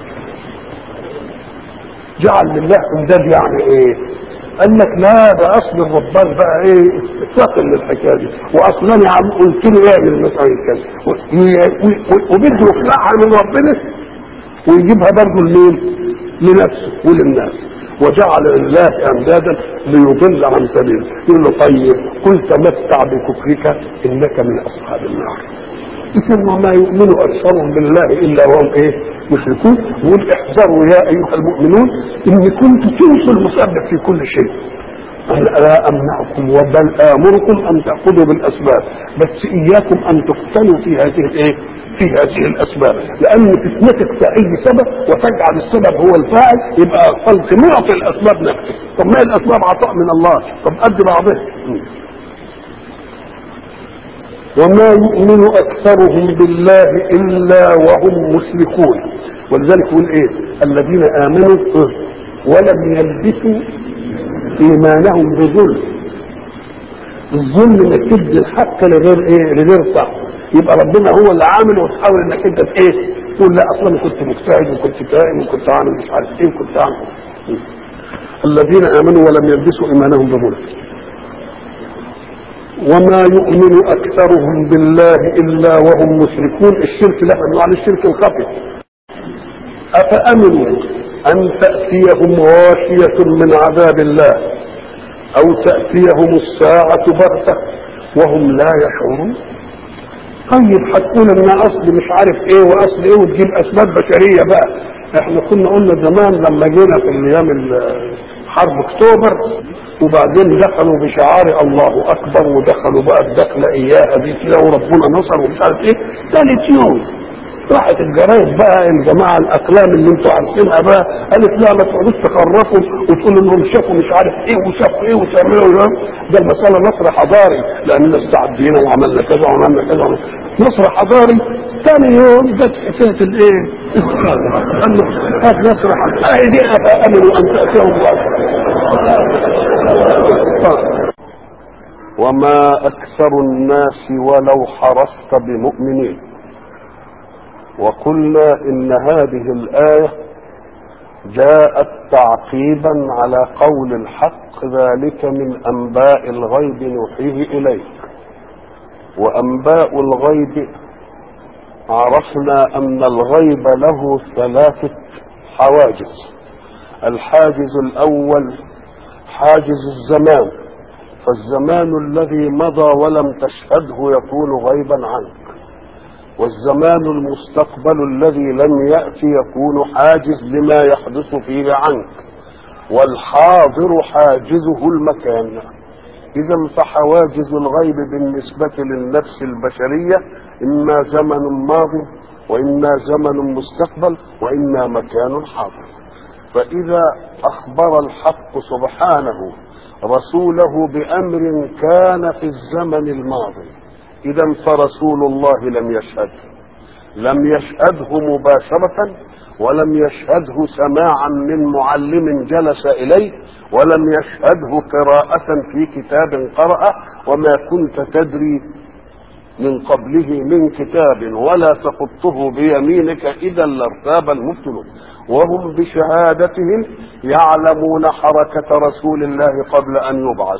جعل لله انداد يعني ايه قال لك لا ده اصل الربان بقى ايه اتقل للحكايه دي واصلا يا عم قلت له اعمل مثلا كذا وبده يخلعها من ربنا ويجيبها برضه لمين؟ لنفسه وللناس وجعل لله اندادا ليضل عن سبيله يقول له طيب قل تمتع بكفرك انك من اصحاب النار اذا وما يؤمن اكثرهم بالله الا وهم ايه مشركون يقول احذروا يا ايها المؤمنون ان كنتم تنسوا المسبب في كل شيء أنا لا أمنعكم وبل آمركم أن تأخذوا بالأسباب بس إياكم أن تفتنوا في هذه الإيه؟ في هذه الأسباب لأن فتنتك في أي سبب وتجعل السبب هو الفاعل يبقى قلت معطي الأسباب نفسك طب ما هي الأسباب عطاء من الله طب قد بعضها وما يؤمن أكثرهم بالله إلا وهم مشركون ولذلك يقول إيه الذين آمنوا ولم يلبسوا ايمانهم بظلم الظلم انك تدي الحق لغير ايه لغير صح يبقى ربنا هو اللي عامل وتحاول انك انت ايه تقول لا اصلا كنت مجتهد وكنت فاهم وكنت عامل مش عارف ايه وكنت عامل إيه. الذين امنوا ولم يلبسوا ايمانهم بظلم وما يؤمن اكثرهم بالله الا وهم مشركون الشرك له انواع الشرك الخفي افامنوا أن تأتيهم غاشية من عذاب الله أو تأتيهم الساعة بغتة وهم لا يشعرون طيب هتقول ان اصل مش عارف ايه واصل ايه وتجيب اسباب بشريه بقى احنا كنا قلنا زمان لما جينا في ايام حرب اكتوبر وبعدين دخلوا بشعار الله اكبر ودخلوا بقى الدخله اياها دي كده وربنا نصر ومش عارف ايه ثالث يوم راحت الجرايد بقى الجماعه الاقلام اللي انتوا عارفينها بقى قالت لا ما تقعدوش تخرفوا وتقولوا انهم شافوا مش عارف ايه وشافوا ايه وتعملوا ايه ده المساله نصر حضاري لاننا استعدينا وعملنا كذا وعملنا كذا وعملنا نصر حضاري ثاني يوم جت حكايه الايه؟ استقامه هذا نصر حضاري دي امنوا ان تاتيهم وما اكثر الناس ولو حرصت بمؤمنين وقلنا ان هذه الايه جاءت تعقيبا على قول الحق ذلك من انباء الغيب نوحيه اليك وانباء الغيب عرفنا ان الغيب له ثلاثه حواجز الحاجز الاول حاجز الزمان فالزمان الذي مضى ولم تشهده يكون غيبا عنك والزمان المستقبل الذي لم يأتي يكون حاجز لما يحدث فيه عنك والحاضر حاجزه المكان إذا فحواجز الغيب بالنسبة للنفس البشرية إما زمن ماضي وإما زمن مستقبل وإما مكان حاضر فإذا أخبر الحق سبحانه رسوله بأمر كان في الزمن الماضي إذا فرسول الله لم يشهد لم يشهده مباشرة ولم يشهده سماعا من معلم جلس إليه ولم يشهده قراءة في كتاب قرأ وما كنت تدري من قبله من كتاب ولا تخطه بيمينك إذا لارتاب المبتلون وهم بشهادتهم يعلمون حركة رسول الله قبل أن يبعث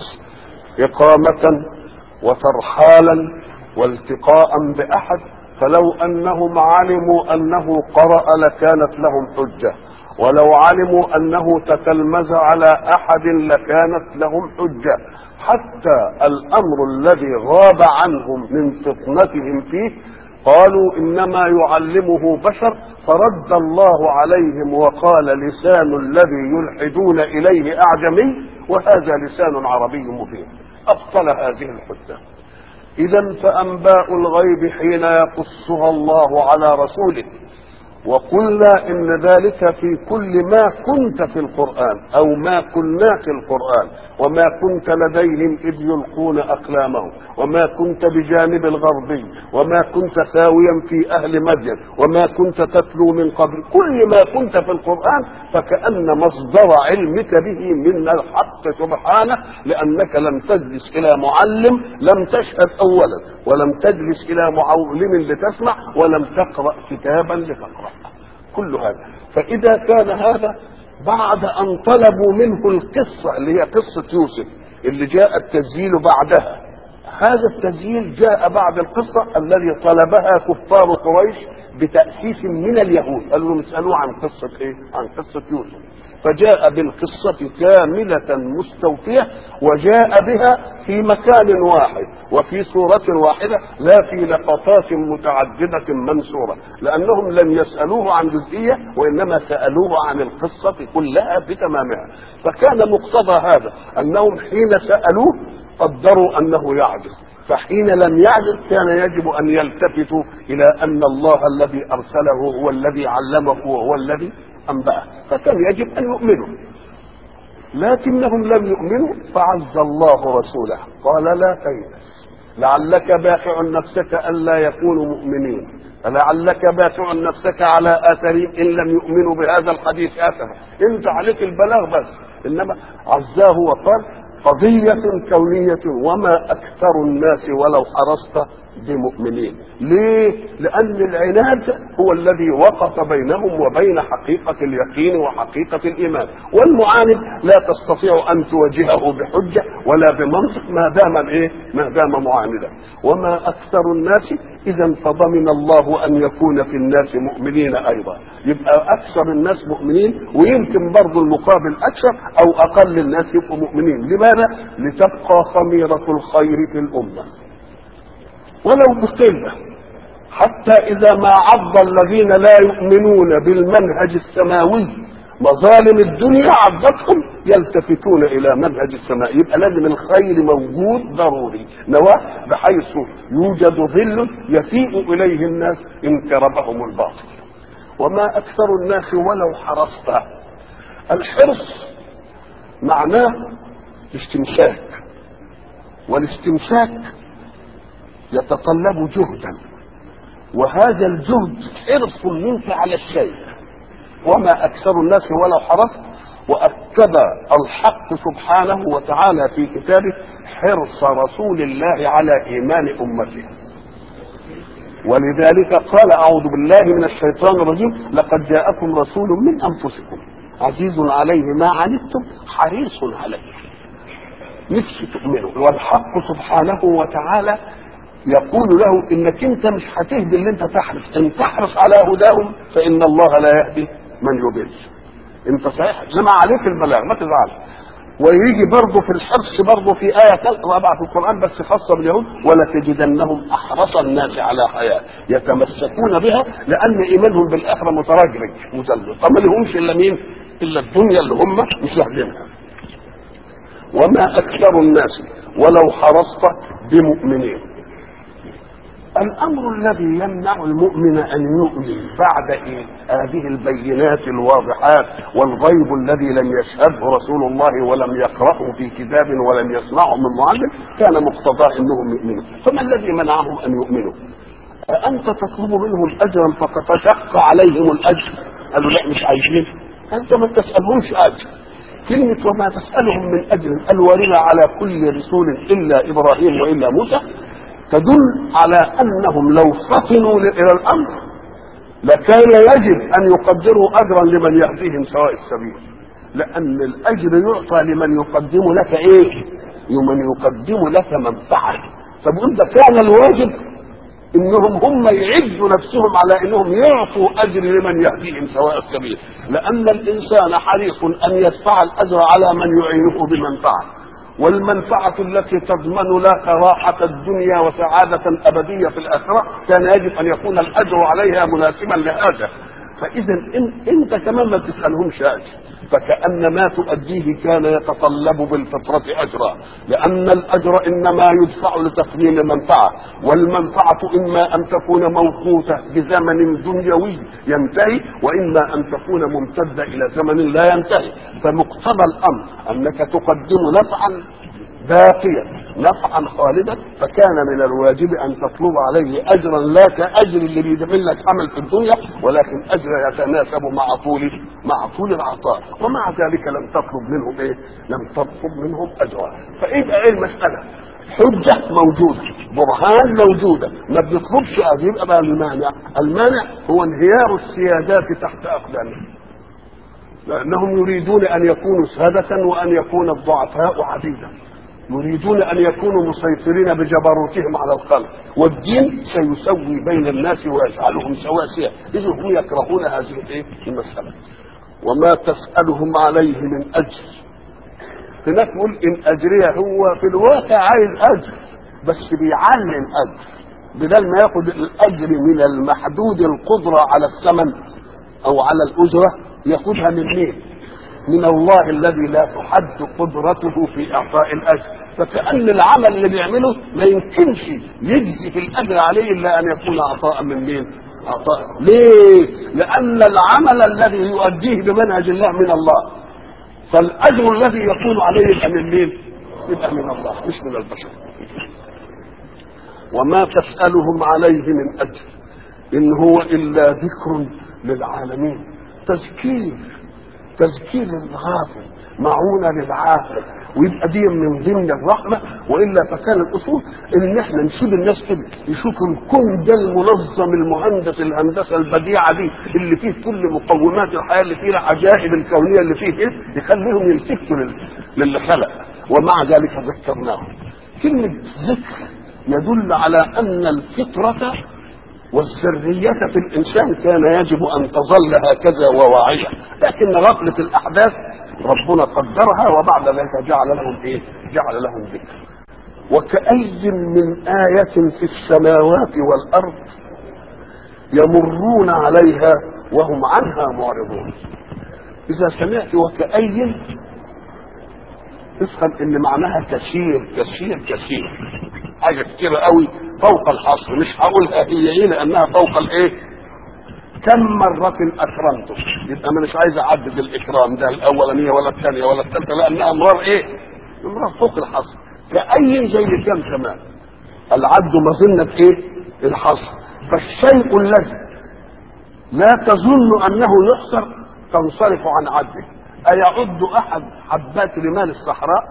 إقامة وترحالا والتقاء بأحد فلو أنهم علموا أنه قرأ لكانت لهم حجة ولو علموا أنه تتلمذ على أحد لكانت لهم حجة حتى الأمر الذي غاب عنهم من فطنتهم فيه قالوا إنما يعلمه بشر فرد الله عليهم وقال لسان الذي يلحدون إليه أعجمي وهذا لسان عربي مبين أبطل هذه الحجة إذا فأنباء الغيب حين يقصها الله على رسوله وقلنا إن ذلك في كل ما كنت في القرآن أو ما كنا في القرآن وما كنت لديهم إذ يلقون أقلامهم وما كنت بجانب الغربي وما كنت ساويا في أهل مدين وما كنت تتلو من قبل كل ما كنت في القرآن فكأن مصدر علمك به من الحق سبحانه لأنك لم تجلس إلى معلم لم تشهد أولا ولم تجلس إلى معلم لتسمع ولم تقرأ كتابا لتقرأ كل هذا فإذا كان هذا بعد أن طلبوا منه القصة اللي هي قصة يوسف اللي جاء التسجيل بعدها هذا التسجيل جاء بعد القصة الذي طلبها كفار قريش بتأسيس من اليهود قالوا لهم اسألوه عن قصة ايه عن قصة يوسف فجاء بالقصة كاملة مستوفية وجاء بها في مكان واحد وفي صورة واحدة لا في لقطات متعددة منثورة لأنهم لم يسألوه عن جزئية وإنما سألوه عن القصة كلها بتمامها فكان مقتضى هذا أنهم حين سألوه قدروا أنه يعجز فحين لم يعجز كان يجب أن يلتفتوا إلى أن الله الذي أرسله هو الذي علمه وهو الذي أنبأه فكان يجب أن يؤمنوا لكنهم لم يؤمنوا فعز الله رسوله قال لا تيأس لعلك باخع نفسك ألا يكونوا مؤمنين فلعلك باخع نفسك على آثارهم إن لم يؤمنوا بهذا الحديث أسفا أنت عليك البلاغ بس إنما عزاه وقال قضية كونية وما أكثر الناس ولو حرصت بمؤمنين ليه لأن العناد هو الذي وقف بينهم وبين حقيقة اليقين وحقيقة الإيمان والمعاند لا تستطيع أن تواجهه بحجة ولا بمنطق ما دام إيه ما دام معاندا وما أكثر الناس إذا فضمن الله أن يكون في الناس مؤمنين أيضا يبقى أكثر الناس مؤمنين ويمكن برضو المقابل أكثر أو أقل الناس يبقوا مؤمنين لماذا؟ لتبقى خميرة الخير في الأمة ولو بقلة حتى إذا ما عض الذين لا يؤمنون بالمنهج السماوي مظالم الدنيا عضتهم يلتفتون إلى منهج السماء يبقى لازم الخير موجود ضروري نواة بحيث يوجد ظل يفيء إليه الناس إن كربهم الباطل وما أكثر الناس ولو حرصت الحرص معناه استمساك والاستمساك يتطلب جهدا وهذا الجهد حرص منك على الشيء وما اكثر الناس ولو حرصت واكد الحق سبحانه وتعالى في كتابه حرص رسول الله على ايمان امته ولذلك قال اعوذ بالله من الشيطان الرجيم لقد جاءكم رسول من انفسكم عزيز عليه ما عنتم حريص عليه نفسي تؤمنوا والحق سبحانه وتعالى يقول له انك انت مش هتهدي اللي انت تحرص ان تحرص على هداهم فان الله لا يهدي من يضل انت صحيح انما عليك البلاغ ما تزعلش ويجي برضه في الحرص برضه في آية رابعة في القرآن بس خاصة باليهود ولتجدنهم أحرص الناس على حياة يتمسكون بها لأن إيمانهم بالآخرة متراجرج مزلزل فما لهمش إلا مين؟ إلا الدنيا اللي هم مش واخدينها وما أكثر الناس ولو حرصت بمؤمنين الامر الذي يمنع المؤمن ان يؤمن بعد إيه؟ هذه البينات الواضحات والغيب الذي لم يشهده رسول الله ولم يقراه في كتاب ولم يسمعه من معلم كان مقتضاه انهم يؤمنوا فما الذي منعهم ان يؤمنوا أأنت تطلب منهم أجرا فتشق عليهم الأجر قالوا لا مش عايزين أنت ما تسألهمش أجر كلمة وما تسألهم من أجر الوارنا على كل رسول إلا إبراهيم وإلا موسى تدل على انهم لو فطنوا الى الامر لكان يجب ان يقدروا اجرا لمن يهديهم سواء السبيل لان الاجر يعطى لمن يقدم لك ايه لمن يقدم لك منفعه فبقول ده كان الواجب انهم هم يعدوا نفسهم على انهم يعطوا اجر لمن يهديهم سواء السبيل لان الانسان حريص ان يدفع الاجر على من يعينه بمنفعه والمنفعة التي تضمن لك راحة الدنيا وسعادة أبدية في الآخرة كان يجب أن يكون الأجر عليها مناسبا لهذا فإذا إن أنت كمان ما تسألهمش أجر فكأن ما تؤديه كان يتطلب بالفطرة أجرا لأن الأجر إنما يدفع لتقديم منفعة والمنفعة إما أن تكون موقوتة بزمن دنيوي ينتهي وإما أن تكون ممتدة إلى زمن لا ينتهي فمقتضى الأمر أنك تقدم نفعا باقيا نفعا خالدا فكان من الواجب ان تطلب عليه اجرا لا كاجر اللي بيعمل لك عمل في الدنيا ولكن اجر يتناسب مع طول مع طول العطاء ومع ذلك لم تطلب منهم ايه؟ لم تطلب منهم اجرا فيبقى ايه المساله؟ حجة موجودة برهان موجودة ما بنطلبش أجر يبقى بقى المانع المانع هو انهيار السيادات تحت أقدامهم لأنهم يريدون أن يكونوا سادة وأن يكون الضعفاء عبيدا يريدون ان يكونوا مسيطرين بجبروتهم على الخلق والدين سيسوي بين الناس ويجعلهم سواسيه اذا هم يكرهون هذه الايه المساله وما تسألهم عليه من أجر هناك يقول إن أجري هو في الواقع عايز أجر بس بيعلم أجر بدل ما ياخد الأجر من المحدود القدرة على الثمن أو على الأجرة ياخدها من مين؟ من الله الذي لا تحد قدرته في إعطاء الأجر فكأن العمل اللي بيعمله ما يمكنش يجزي في الأجر عليه إلا أن يكون عطاء من مين؟ عطاء ليه؟ لأن العمل الذي يؤديه بمنهج الله من الله فالأجر الذي يكون عليه يبقى من مين؟ يبقى من الله مش من البشر وما تسألهم عليه من أجر إن هو إلا ذكر للعالمين تذكير تذكير الغافل معونة للعاقل ويبقى دي من ضمن الرحمة وإلا فكان الأصول إن إحنا نسيب الناس كده يشوفوا الكون ده المنظم المهندس الهندسة البديعة دي اللي فيه كل مقومات الحياة اللي فيه العجائب الكونية اللي فيه إيه يخليهم يلتفتوا لل- للي خلق ومع ذلك ذكرناهم كلمة ذكر يدل على أن الفطرة والسرية في الإنسان كان يجب أن تظل هكذا وواعية لكن غفلة الأحداث ربنا قدرها وبعد ذلك جعل لهم إيه؟ جعل لهم ذكر وكأي من آية في السماوات والأرض يمرون عليها وهم عنها معرضون إذا سمعت وكأي افهم ان معناها كثير كثير كثير حاجه كتيره قوي فوق الحصر مش هقولها هي ايه لانها فوق الايه كم مرة أكرمته يبقى أنا مش عايز أعدد الإكرام ده الأولانية ولا الثانية ولا الثالثة لأنها أمرار إيه؟ أمرار فوق الحصر كأي زي كم كمان العد مظنة إيه؟ الحصر فالشيء الذي لا تظن أنه يحصر تنصرف عن عده أيعد أحد حبات رمال الصحراء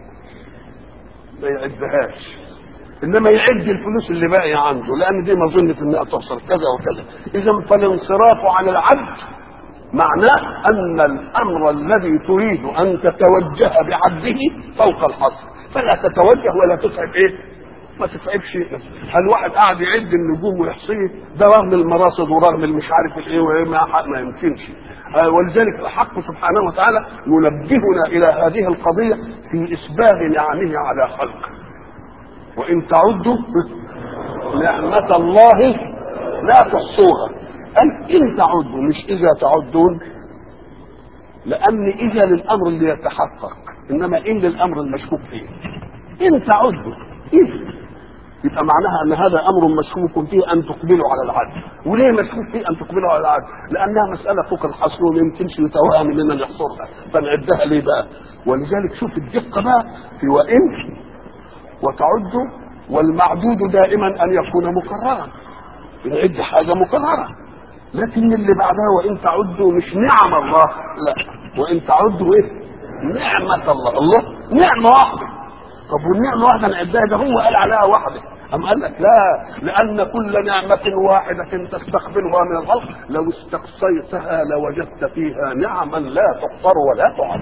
ما يعدهاش انما يعد الفلوس اللي باقيه عنده لان دي مظنه انها تحصل كذا وكذا اذا فالانصراف عن العبد معناه ان الامر الذي تريد ان تتوجه بعبده فوق الحصر فلا تتوجه ولا تتعب ايه ما تتعبش نفسك هل واحد قاعد يعد النجوم ويحصيه ده رغم المراصد ورغم المش عارف الايه وايه ما, ما يمكنش آه، ولذلك الحق سبحانه وتعالى ينبهنا الى هذه القضيه في اسباغ نعمه على خلقه وان تعدوا نعمة الله لا تحصوها قال ان تعدوا مش اذا تعدون لان اذا للامر اللي يتحقق انما ان للامر المشكوك فيه ان تعدوا اذا يبقى معناها ان هذا امر مشكوك فيه ان تقبلوا على العدل وليه مشكوك فيه ان تقبلوا على العدل لانها مساله فوق الحصر وما يمكنش يتوهم لمن يحصرها فنعدها ليه بقى ولذلك شوف الدقه بقى في وان وتعد والمعدود دائما ان يكون مكررا بنعد حاجه مكرره لكن اللي بعدها وان تعدوا مش نعم الله لا وان تعدوا ايه نعمة الله الله نعمة واحدة طب والنعمة واحدة نعدها ده هو قال عليها واحدة أم قال لك لا لأن كل نعمة واحدة تستقبلها من الخلق لو استقصيتها لوجدت فيها نعما لا تحصر ولا تعد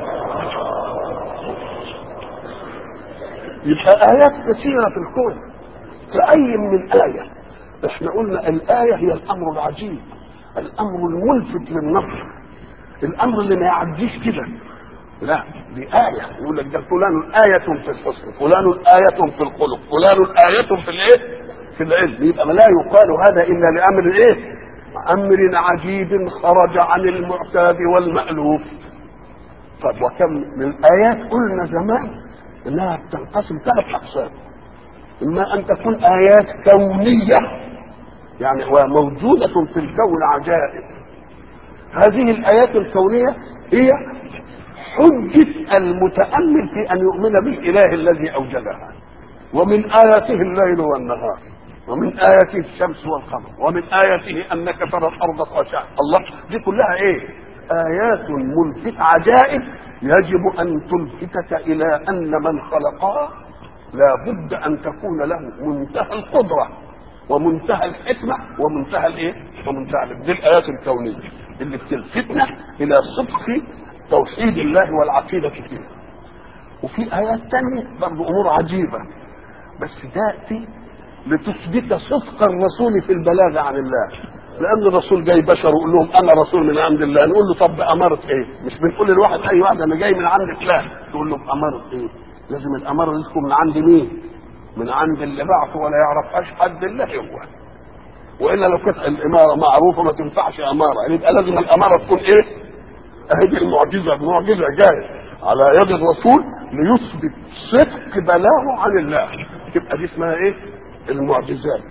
يبقى آيات كثيرة في الكون كأي من آية احنا قلنا الآية هي الأمر العجيب الأمر الملفت للنظر الأمر اللي ما يعديش كده لا دي آية يقول لك ده فلان آية في الحسن فلان آية في الخلق فلان آية في الإيه؟ في العلم يبقى ما لا يقال هذا إلا لأمر إيه؟ أمر عجيب خرج عن المعتاد والمألوف طب وكم من آيات قلنا زمان إنها تنقسم ثلاث أقسام إما أن تكون آيات كونية يعني وموجودة في الكون عجائب هذه الآيات الكونية هي حجة المتأمل في أن يؤمن بالإله الذي أوجدها ومن آياته الليل والنهار ومن آياته الشمس والقمر ومن آياته أنك ترى الأرض خاشعة الله دي كلها إيه آيات ملفت عجائب يجب أن تلفتك إلى أن من خلقها لا بد أن تكون له منتهى القدرة ومنتهى الحكمة ومنتهى الإيه ومنتهى الإيه؟ دي الآيات الكونية اللي بتلفتنا إلى صدق توحيد الله والعقيدة فيه وفي آيات تانية برضو أمور عجيبة بس تأتي لتثبت صدق الرسول في البلاغ عن الله لان الرسول جاي بشر ويقول لهم انا رسول من عند الله نقول له طب اماره ايه مش بنقول للواحد اي واحد انا جاي من عند فلان تقول له اماره ايه لازم الاماره دي تكون من عند مين من عند اللي بعثه ولا يعرفهاش حد الا هو والا لو كانت الاماره معروفه ما تنفعش اماره يبقى لازم الاماره تكون ايه اهي المعجزه معجزه جايه على يد الرسول ليثبت صدق بلاغه عن الله تبقى دي اسمها ايه المعجزات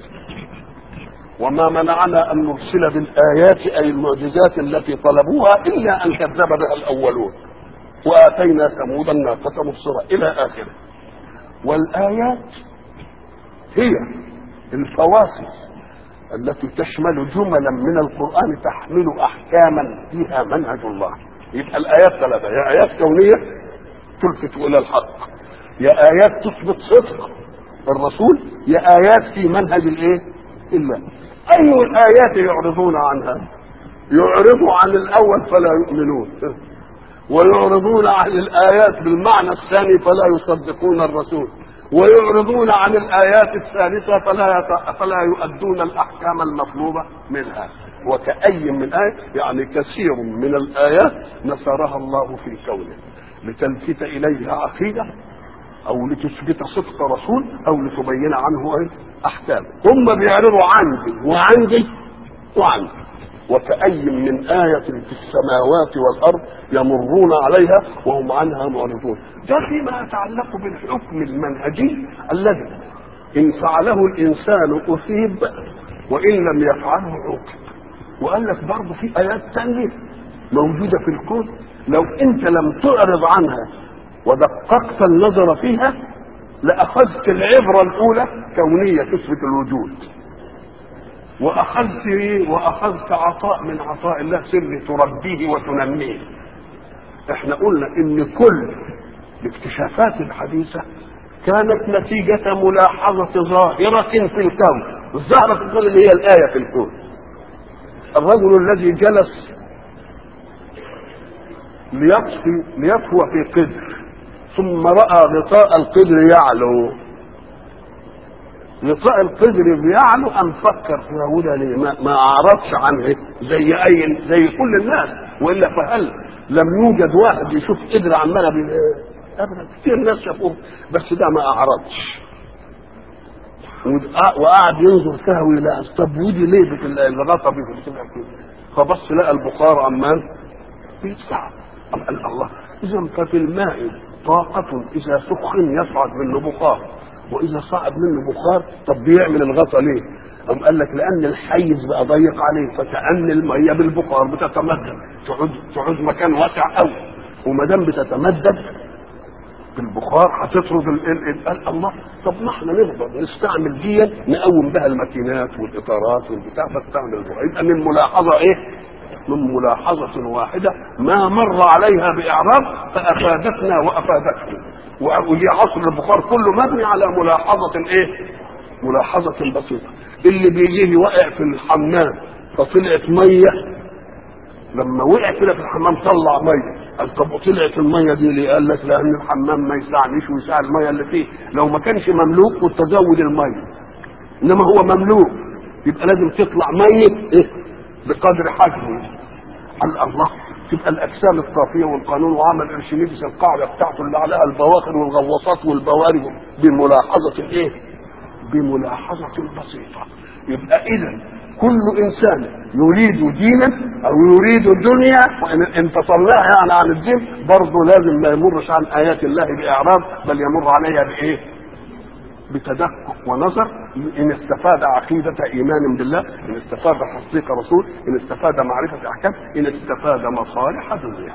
وما منعنا ان نرسل بالايات اي المعجزات التي طلبوها الا ان كذب بها الاولون واتينا ثمود الناقه مبصره الى اخره والايات هي الفواصل التي تشمل جملا من القران تحمل احكاما فيها منهج الله يبقى الايات ثلاثه يا ايات كونيه تلفت الى الحق يا ايات تثبت صدق الرسول يا ايات في منهج الايه الا اي الايات يعرضون عنها يعرضوا عن الاول فلا يؤمنون ويعرضون عن الايات بالمعنى الثاني فلا يصدقون الرسول ويعرضون عن الايات الثالثه فلا يت... فلا يؤدون الاحكام المطلوبه منها وكأي من آية يعني كثير من الآيات نصرها الله في كونه لتلفت إليها عقيدة أو لتثبت صدق رسول أو لتبين عنه إيه؟ أحكام هم بيعرضوا عندي وعندي وعندي وكأي من آية في السماوات والأرض يمرون عليها وهم عنها معرضون ده فيما يتعلق بالحكم المنهجي الذي إن فعله الإنسان أثيب وإن لم يفعله عوقب وقال لك برضه في آيات تانية موجودة في الكون لو أنت لم تعرض عنها ودققت النظر فيها لأخذت العبرة الأولى كونية تثبت الوجود واخذت ايه واخذت عطاء من عطاء الله سر تربيه وتنميه احنا قلنا ان كل الاكتشافات الحديثه كانت نتيجة ملاحظة ظاهرة في الكون الظاهرة في الكون اللي هي الآية في الكون الرجل الذي جلس ليطفي ليطفو في قدر ثم رأى غطاء القدر يعلو غطاء القدر بيعلو ام فكر في هدى ليه ما, ما اعرضش عنه زي اي زي كل الناس والا فهل لم يوجد واحد يشوف قدر عماله بي... ابدا كتير ناس شافوه بس ده ما اعرضش وقعد ينظر سهوي لا طب ودي ليه بت- الغطا بتبقى كده فبص لقى البخار عمال بيتسع قال الله اذا ففي الماء طاقة اذا سخن يصعد منه بخار واذا صعد منه بخار طب بيعمل الغطا ليه؟ قام قال لك لان الحيز بقى ضيق عليه فكأن الميه بالبخار بتتمدد تعود تعود مكان واسع قوي وما دام بتتمدد بالبخار هتطرد ال- ال- ال- قال الله طب ما احنا نقدر نستعمل دي نقوم بها الماكينات والاطارات والبتاع فاستعمل البخار يبقى من ملاحظه ايه؟ من ملاحظة واحدة ما مر عليها بإعراب فأفادتنا وأفادتكم ودي عصر البخار كله مبني على ملاحظة ايه؟ ملاحظة بسيطة اللي بيجي وقع في الحمام فطلعت مية لما وقع كده في الحمام طلع مية قال طب وطلعت المية دي ليه؟ قال لك لأن الحمام ما يسعنيش ويساع المية اللي فيه لو ما كانش مملوك كنت أزود المية إنما هو مملوك يبقى لازم تطلع مية إيه؟ بقدر حجمه قال الله تبقى الاجسام الطافيه والقانون وعمل ارشميدس القاعده بتاعته اللي عليها البواخر والغواصات والبواري بملاحظه الايه؟ بملاحظه بسيطه يبقى اذا كل انسان يريد دينا او يريد دنيا وان انفصلناها يعني عن الدين برضه لازم ما يمرش عن ايات الله باعراض بل يمر عليها بايه؟ بتدقق ونظر ان استفاد عقيدة ايمان بالله ان استفاد تصديق رسول ان استفاد معرفة احكام ان استفاد مصالح دنيا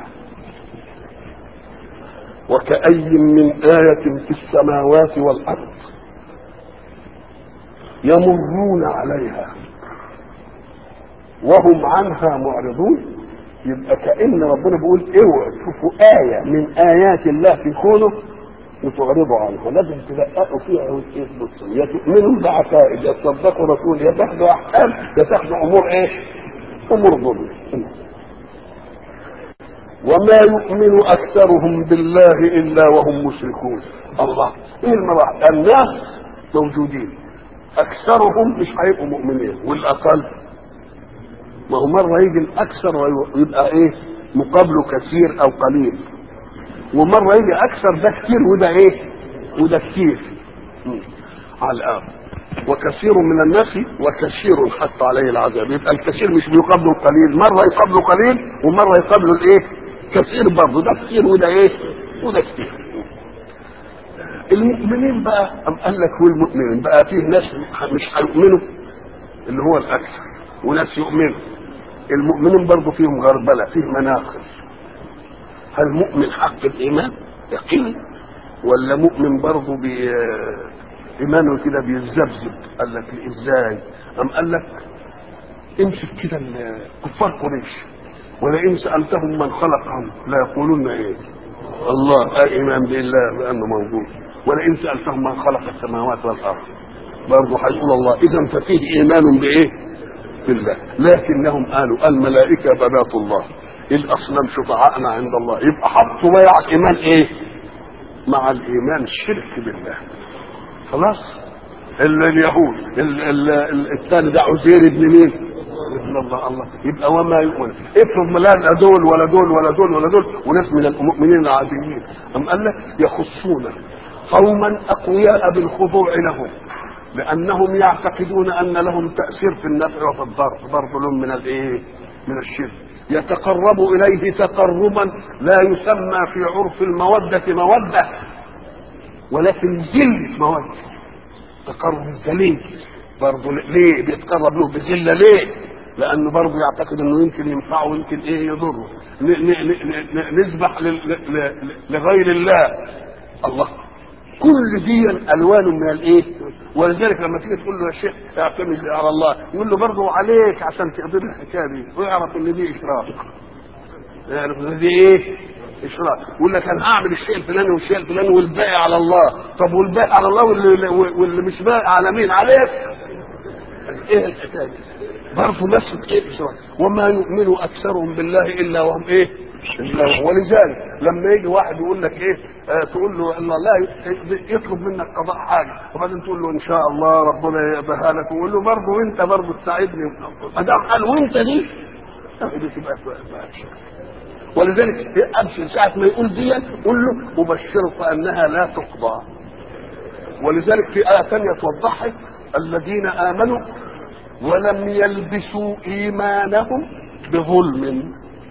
وكأي من آية في السماوات والأرض يمرون عليها وهم عنها معرضون يبقى كأن ربنا بيقول اوعوا تشوفوا آية من آيات الله في كونه وتعرضوا عنها لازم تدققوا فيها وتبصوا يا تؤمنوا بعقائد يا تصدقوا رسول يا تاخدوا احكام يا تاخدوا امور ايه؟ امور ظلم وما يؤمن اكثرهم بالله الا وهم مشركون الله ايه المراحل الناس موجودين اكثرهم مش هيبقوا مؤمنين والاقل ما هو مرة يجي الأكثر ويبقى إيه مقابله كثير أو قليل ومرة يجي أكثر ده كتير وده إيه وده كتير مم. على الآن وكثير من الناس وكثير حط عليه العذاب يبقى الكثير مش بيقابله القليل مرة يقابله قليل ومرة يقابله الإيه كثير برضه ده كتير وده إيه وده كتير المؤمنين بقى أم قال لك والمؤمنين بقى فيه ناس مش هيؤمنوا اللي هو الأكثر وناس يؤمنوا المؤمنين برضه فيهم غربلة فيه مناقب هل مؤمن حق الإيمان يقين ولا مؤمن برضه بي إيمانه كده بيتذبذب قال لك إزاي أم قال لك امسك كده كفار قريش ولئن سألتهم من خلقهم لا يقولون إيه الله آه إيمان بالله بأنه موجود ولئن سألتهم من خلق السماوات والأرض برضه هيقول الله إذا ففيه إيمان بإيه؟ بالله لكنهم قالوا الملائكة بنات الله الأصنام شفعاءنا عند الله يبقى حطوا بيع الإيمان إيه؟ مع الإيمان الشرك بالله خلاص ال- اليهود ال- ال- ال- الثاني ده عزير ابن مين؟ ابن الله الله يبقى وما يؤمن افرض ما لا دول ولا دول ولا دول ولا دول وناس من المؤمنين العاديين أم قال لك يخصون قوما أقوياء بالخضوع لهم لأنهم يعتقدون أن لهم تأثير في النفع وفي الضر ضرب لهم من الإيه؟ من الشرك يتقرب إليه تقربا لا يسمى في عرف المودة مودة ولكن ذل مودة تقرب الذليل برضه ليه بيتقرب له بذله ليه؟ لانه برضه يعتقد انه يمكن ينفعه ويمكن ايه يضره ن- ن- ن- ن- نذبح لل- ل- ل- لغير الله الله كل دي الوان من الايه ولذلك لما تيجي تقول له يا شيخ اعتمد على الله يقول له برضه عليك عشان تقدر الحكايه دي ويعرف ان دي اشراك يعرف ان دي ايه اشراك يقول لك انا هعمل الشيء الفلاني والشيء الفلاني والباقي على الله طب والباقي على الله واللي, واللي مش باقي على مين عليك ايه الحكايه دي برضه نفس ايه اشراك وما يؤمن اكثرهم بالله الا وهم ايه إلا وهم. ولذلك لما يجي واحد يقول لك ايه آه تقول له ان الله ي- يطلب منك قضاء حاجه وبعدين تقول له ان شاء الله ربنا يقبلها لك ويقول له برضه وانت برضه تساعدني ما دام قال وانت دي دي تبقى تبقى شرك. ولذلك ابشر ساعه ما يقول دي قول له ابشرك انها لا تقضى ولذلك في ايه ثانيه توضحها الذين امنوا ولم يلبسوا ايمانهم بظلم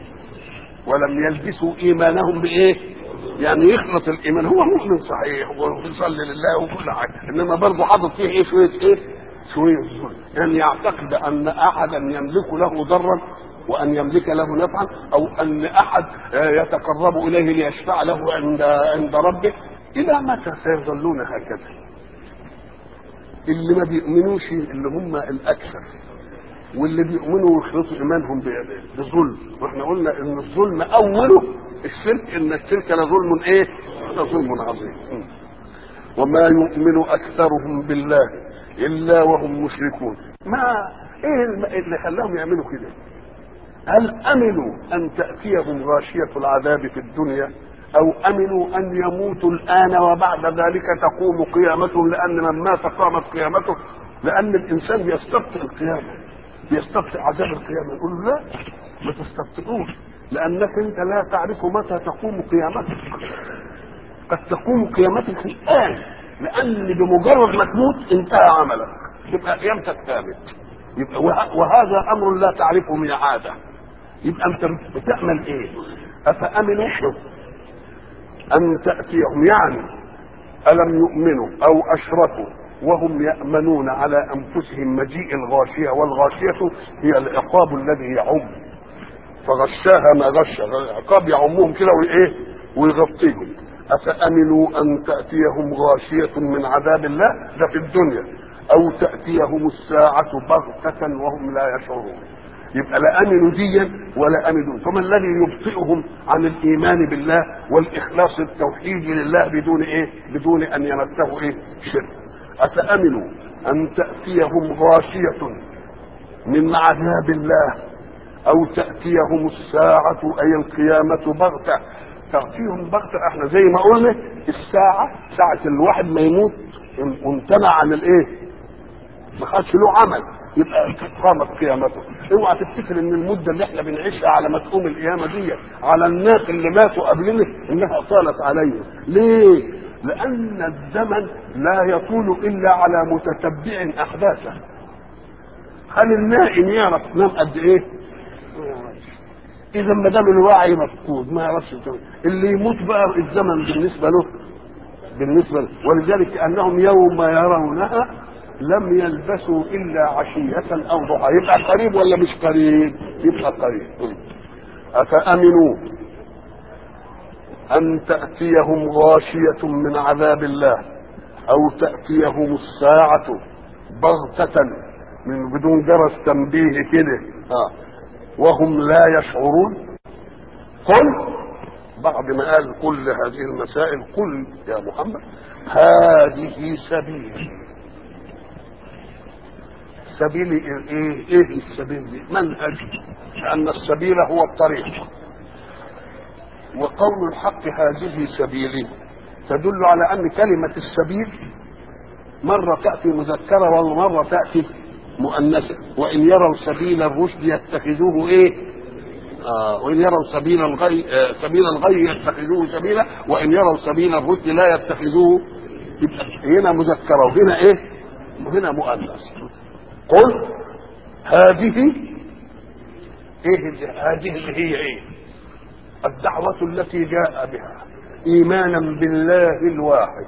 ولم يلبسوا ايمانهم بايه يعني يخلط الايمان هو مؤمن صحيح وبيصلي لله وكل حاجه انما برضه حاطط فيه ايه شويه ايه شويه ظلم يعني يعتقد ان احدا يملك له ضرا وان يملك له نفعا او ان احد آه، يتقرب اليه ليشفع له عند عند ربه الى متى سيظلون هكذا اللي ما بيؤمنوش اللي هم الاكثر واللي بيؤمنوا ويخلطوا ايمانهم ب- بظلم واحنا قلنا ان الظلم اوله الشرك ان الشرك لظلم ايه؟ لظلم عظيم م. وما يؤمن اكثرهم بالله الا وهم مشركون ما ايه الم- اللي خلاهم يعملوا كده؟ هل امنوا ان تاتيهم غاشيه العذاب في الدنيا او امنوا ان يموتوا الان وبعد ذلك تقوم قيامتهم لان من مات قامت قيامته لان الانسان بيستبطئ القيامه بيستبطئ عذاب القيامه يقول له لا ما تستبطئوش لانك انت لا تعرف متى تقوم قيامتك قد تقوم قيامتك الان لان بمجرد ما تموت انتهى عملك يبقى قيامتك ثابت يبقى وه- وهذا امر لا تعرفه من عاده يبقى انت بتعمل ايه افامنوا ان تاتيهم يعني الم يؤمنوا او اشركوا وهم يامنون على انفسهم مجيء الغاشيه والغاشيه هي العقاب الذي يعم فغشاها ما غش عقاب يعمهم كده وايه ويغطيهم افامنوا ان تاتيهم غاشيه من عذاب الله ده في الدنيا او تاتيهم الساعه بغته وهم لا يشعرون يبقى لا امنوا ديا ولا امنوا فما الذي يبطئهم عن الايمان بالله والاخلاص التوحيدي لله بدون ايه بدون ان يمسه ايه شرك افامنوا ان تاتيهم غاشيه من عذاب الله او تاتيهم الساعه اي القيامه بغته تاتيهم بغته احنا زي ما قلنا الساعه ساعه الواحد ما يموت وامتنع عن الايه ما خدش له عمل يبقى قامت قيامته اوعى تفتكر ان المده اللي احنا بنعيشها على ما تقوم القيامه دي على الناس اللي ماتوا قبلنا انها طالت عليهم ليه لان الزمن لا يطول الا على متتبع احداثه هل النائم يعرف نام قد ايه اذا ما دام الوعي مفقود ما يعرفش الزمن اللي يموت بقى الزمن بالنسبه له بالنسبه له ولذلك انهم يوم يرونها لم يلبثوا الا عشيه او ضحى يبقى قريب ولا مش قريب يبقى قريب افامنوا ان تاتيهم غاشيه من عذاب الله او تاتيهم الساعه بغته من بدون جرس تنبيه كده آه. وهم لا يشعرون قل بعد ما قال كل هذه المسائل قل يا محمد هذه سبيل سبيل ايه ايه السبيل دي منهج لان السبيل هو الطريق وقول الحق هذه سبيلي تدل على ان كلمه السبيل مره تاتي مذكره ومره تاتي مؤنثه وان يروا سبيل الرشد يتخذوه ايه آه وان يروا سبيل الغي آه سبيل الغي يتخذوه سبيلا وان يروا سبيل الرشد لا يتخذوه يبقى هنا مذكره وهنا ايه وهنا مؤنث قل هذه ايه اللي هذه اللي هي ايه الدعوة التي جاء بها ايمانا بالله الواحد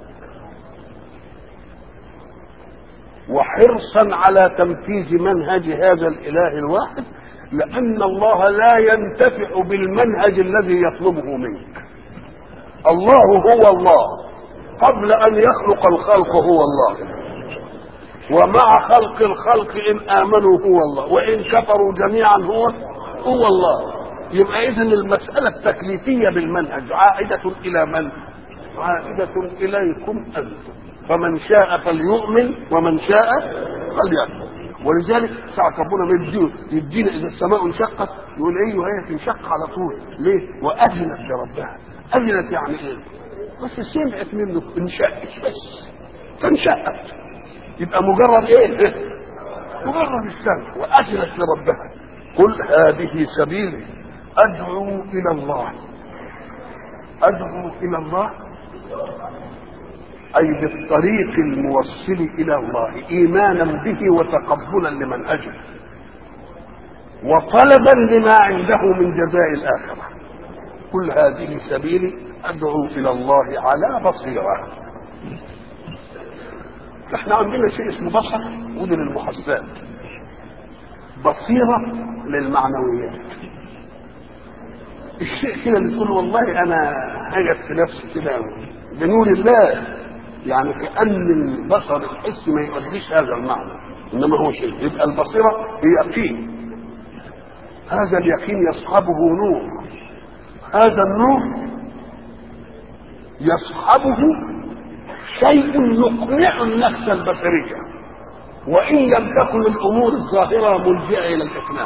وحرصا على تنفيذ منهج هذا الاله الواحد لان الله لا ينتفع بالمنهج الذي يطلبه منك الله هو الله قبل ان يخلق الخلق هو الله ومع خلق الخلق ان امنوا هو الله وان كفروا جميعا هو هو الله يبقى اذا المساله التكليفيه بالمنهج عائده الى من عائده اليكم انتم فمن شاء فليؤمن ومن شاء فليكفر ولذلك ساعة ربنا ما يدينا يدينا إذا السماء انشقت يقول أيوه هي تنشق على طول ليه؟ وأذنت لربها أذنت يعني إيه؟ بس سمعت منه انشقت بس فانشقت يبقى مجرد إيه؟ مجرد السمع وأذنت لربها قل هذه سبيلي أدعو إلى الله أدعو إلى الله أي بالطريق الموصل إلى الله إيمانا به وتقبلا لمنهجه وطلبا لما عنده من جزاء الآخرة كل هذه سبيلي أدعو إلى الله على بصيرة احنا عندنا شيء اسمه بصر ودي للمحسات بصيرة للمعنويات الشيء كده اللي تقول والله انا هجس في نفسي كده بنور الله يعني كأن البصر الحسي ما يؤديش هذا المعنى انما هو شيء يبقى البصيرة هي يقين هذا اليقين يصحبه نور هذا النور يصحبه شيء يقنع النفس البشرية وإن لم تكن الأمور الظاهرة ملجئة إلى الإقناع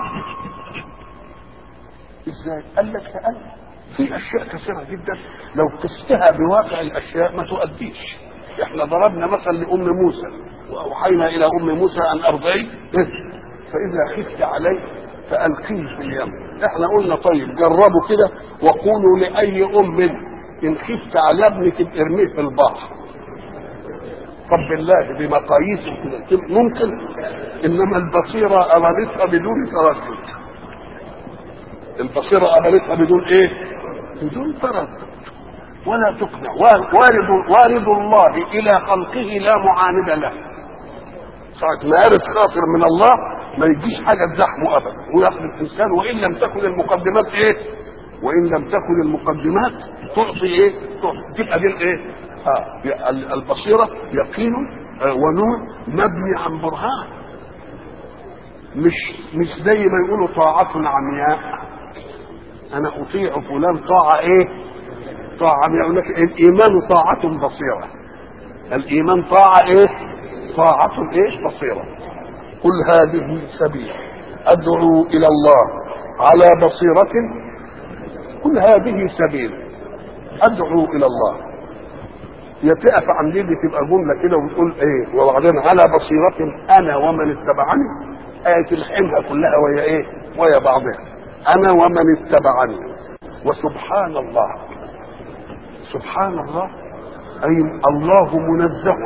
إزاي؟ قال لك لأن في أشياء كثيرة جدا لو قستها بواقع الأشياء ما تؤديش احنا ضربنا مثل لأم موسى وأوحينا إلى أم موسى أن أرضعي فإذا خفت عليه فألقيه في اليم احنا قلنا طيب جربوا كده وقولوا لأي أم إن خفت على ابنك ارميه في البحر طب بالله بمقاييس كده ممكن انما البصيره امانتها بدون تردد البصيره امانتها بدون ايه بدون تردد ولا تقنع وارد وارد الله الى خلقه لا معاند له ساعة ما عرف خاطر من الله ما يجيش حاجة تزحمه أبدا وياخد الإنسان وإن لم تكن المقدمات إيه؟ وإن لم تكن المقدمات تعطي إيه؟ تعطي تبقى دي الإيه؟ آه البصيرة يقين آه ونور مبني عن برهان مش مش زي ما يقولوا طاعة عمياء أنا أطيع فلان طاعة إيه؟ طاعة يقول لك الإيمان طاعة بصيرة الإيمان طاعة إيه؟ طاعة إيه؟ بصيرة قل هذه سبيل أدعو إلى الله على بصيرة قل هذه سبيل أدعو إلى الله يا تقف عند دي تبقى جمله كده وتقول ايه وبعدين على بصيره انا ومن اتبعني آية تلحمها كلها وهي ايه وهي بعضها انا ومن اتبعني وسبحان الله سبحان الله اي الله منزه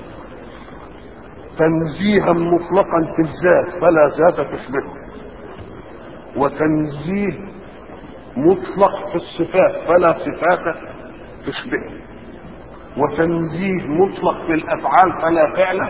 تنزيها مطلقا في الذات فلا ذات تشبهه وتنزيه مطلق في الصفات فلا صفات تشبهه وتنزيه مطلق في الافعال فلا فعل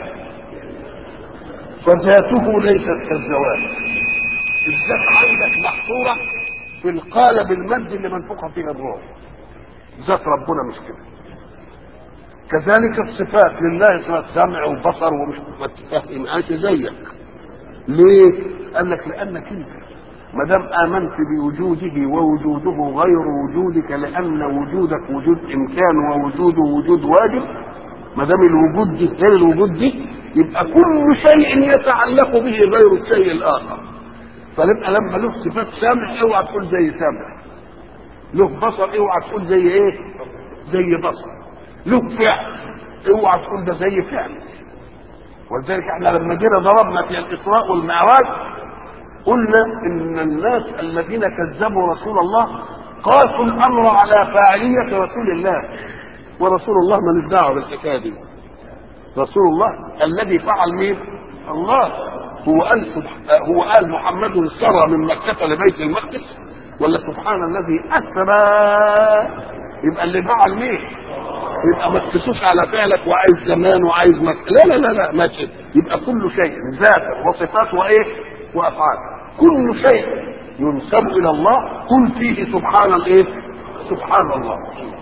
فذاته ليست كالزوال الذات عندك محصوره في القالب المادي اللي منفوخه فيه الروح ذات ربنا مش كده كذلك الصفات لله صفات سمع وبصر ومش ما تفهمهاش زيك ليه؟ قال لك لانك انت ما دام امنت بوجوده ووجوده غير وجودك لان وجودك وجود امكان ووجوده وجود واجب ما دام الوجود دي غير الوجود دي يبقى كل شيء يتعلق به غير الشيء الاخر فنبقى لما له صفات سمع اوعى تقول زي سمع له بصر اوعى تقول زي ايه؟ زي بصر له فعل اوعى تقول ده زي فعل ولذلك احنا لما جينا ضربنا في الاسراء والمعراج قلنا ان الناس الذين كذبوا رسول الله قاسوا الامر على فاعليه رسول الله ورسول الله من دعوه بالحكايه دي رسول الله الذي فعل مين؟ الله هو قال سبح... هو قال محمد سرى من مكه لبيت المقدس ولا سبحان الذي اسرى يبقى اللي فعل مين؟ يبقى ما تقيسوش على فعلك وعايز زمان وعايز مك... لا لا لا لا ماشي يبقى كل شيء ذات وصفات وايه؟ وافعال كل شيء ينسب الى الله قل فيه سبحان الايه؟ سبحان الله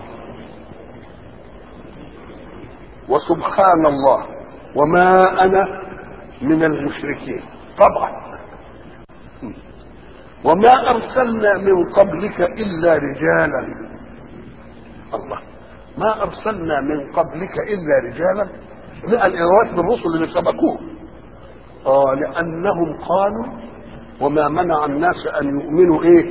وسبحان الله وما انا من المشركين طبعا وما ارسلنا من قبلك الا رجالا الله ما ارسلنا من قبلك الا رجالا لا الايات بالرسل اللي سبقوه اه لانهم قالوا وما منع الناس ان يؤمنوا ايه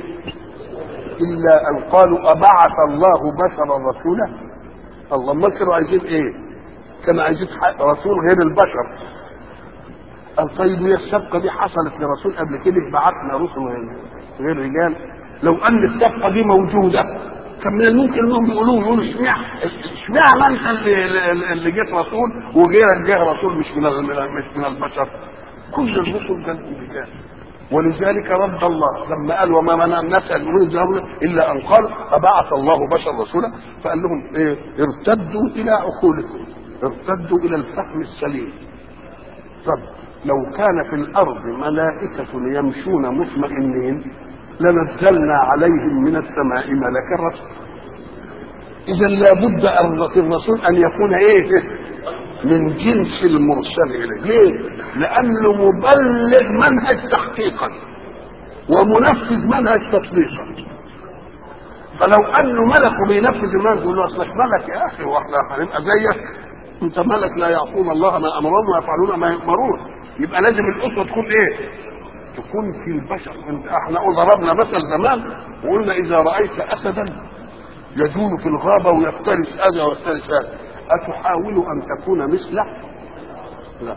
الا ان قالوا ابعث الله بشرا رسولا الله ما كانوا عايزين ايه كانوا عايزين رسول غير البشر قال طيب هي السبقه دي حصلت لرسول قبل كده بعثنا رسل غير, غير رجال لو ان السبقه دي موجوده كان من الممكن انهم يقولوا يقولوا اشمعنى اشمعنى انت اللي, اللي جيت رسول وغيرك جه رسول مش من مش من البشر كل الرسل كانت رجال ولذلك رد الله لما قال وما منع الناس ان يؤمنوا الا ان قال ابعث الله بشر رسولا فقال لهم ايه ارتدوا الى عقولكم ارتدوا الى الفهم السليم طب لو كان في الارض ملائكه يمشون مطمئنين لنزلنا عليهم من السماء ملكا رسولا اذا لابد ان الرسول ان يكون ايه من جنس المرسل اليه ليه لانه مبلغ منهج تحقيقا ومنفذ منهج تطبيقا فلو انه ملك وبينفذ المنهج يقول له اصلك ملك يا اخي واحنا هنبقى زيك انت ملك لا يعصون الله ما امرهم ويفعلون ما يؤمرون يبقى لازم الاسوه تكون ايه تكون في البشر انت احنا ضربنا مثل زمان وقلنا اذا رايت اسدا يجول في الغابه ويفترس هذا ويفترس هذا اتحاول ان تكون مثله لا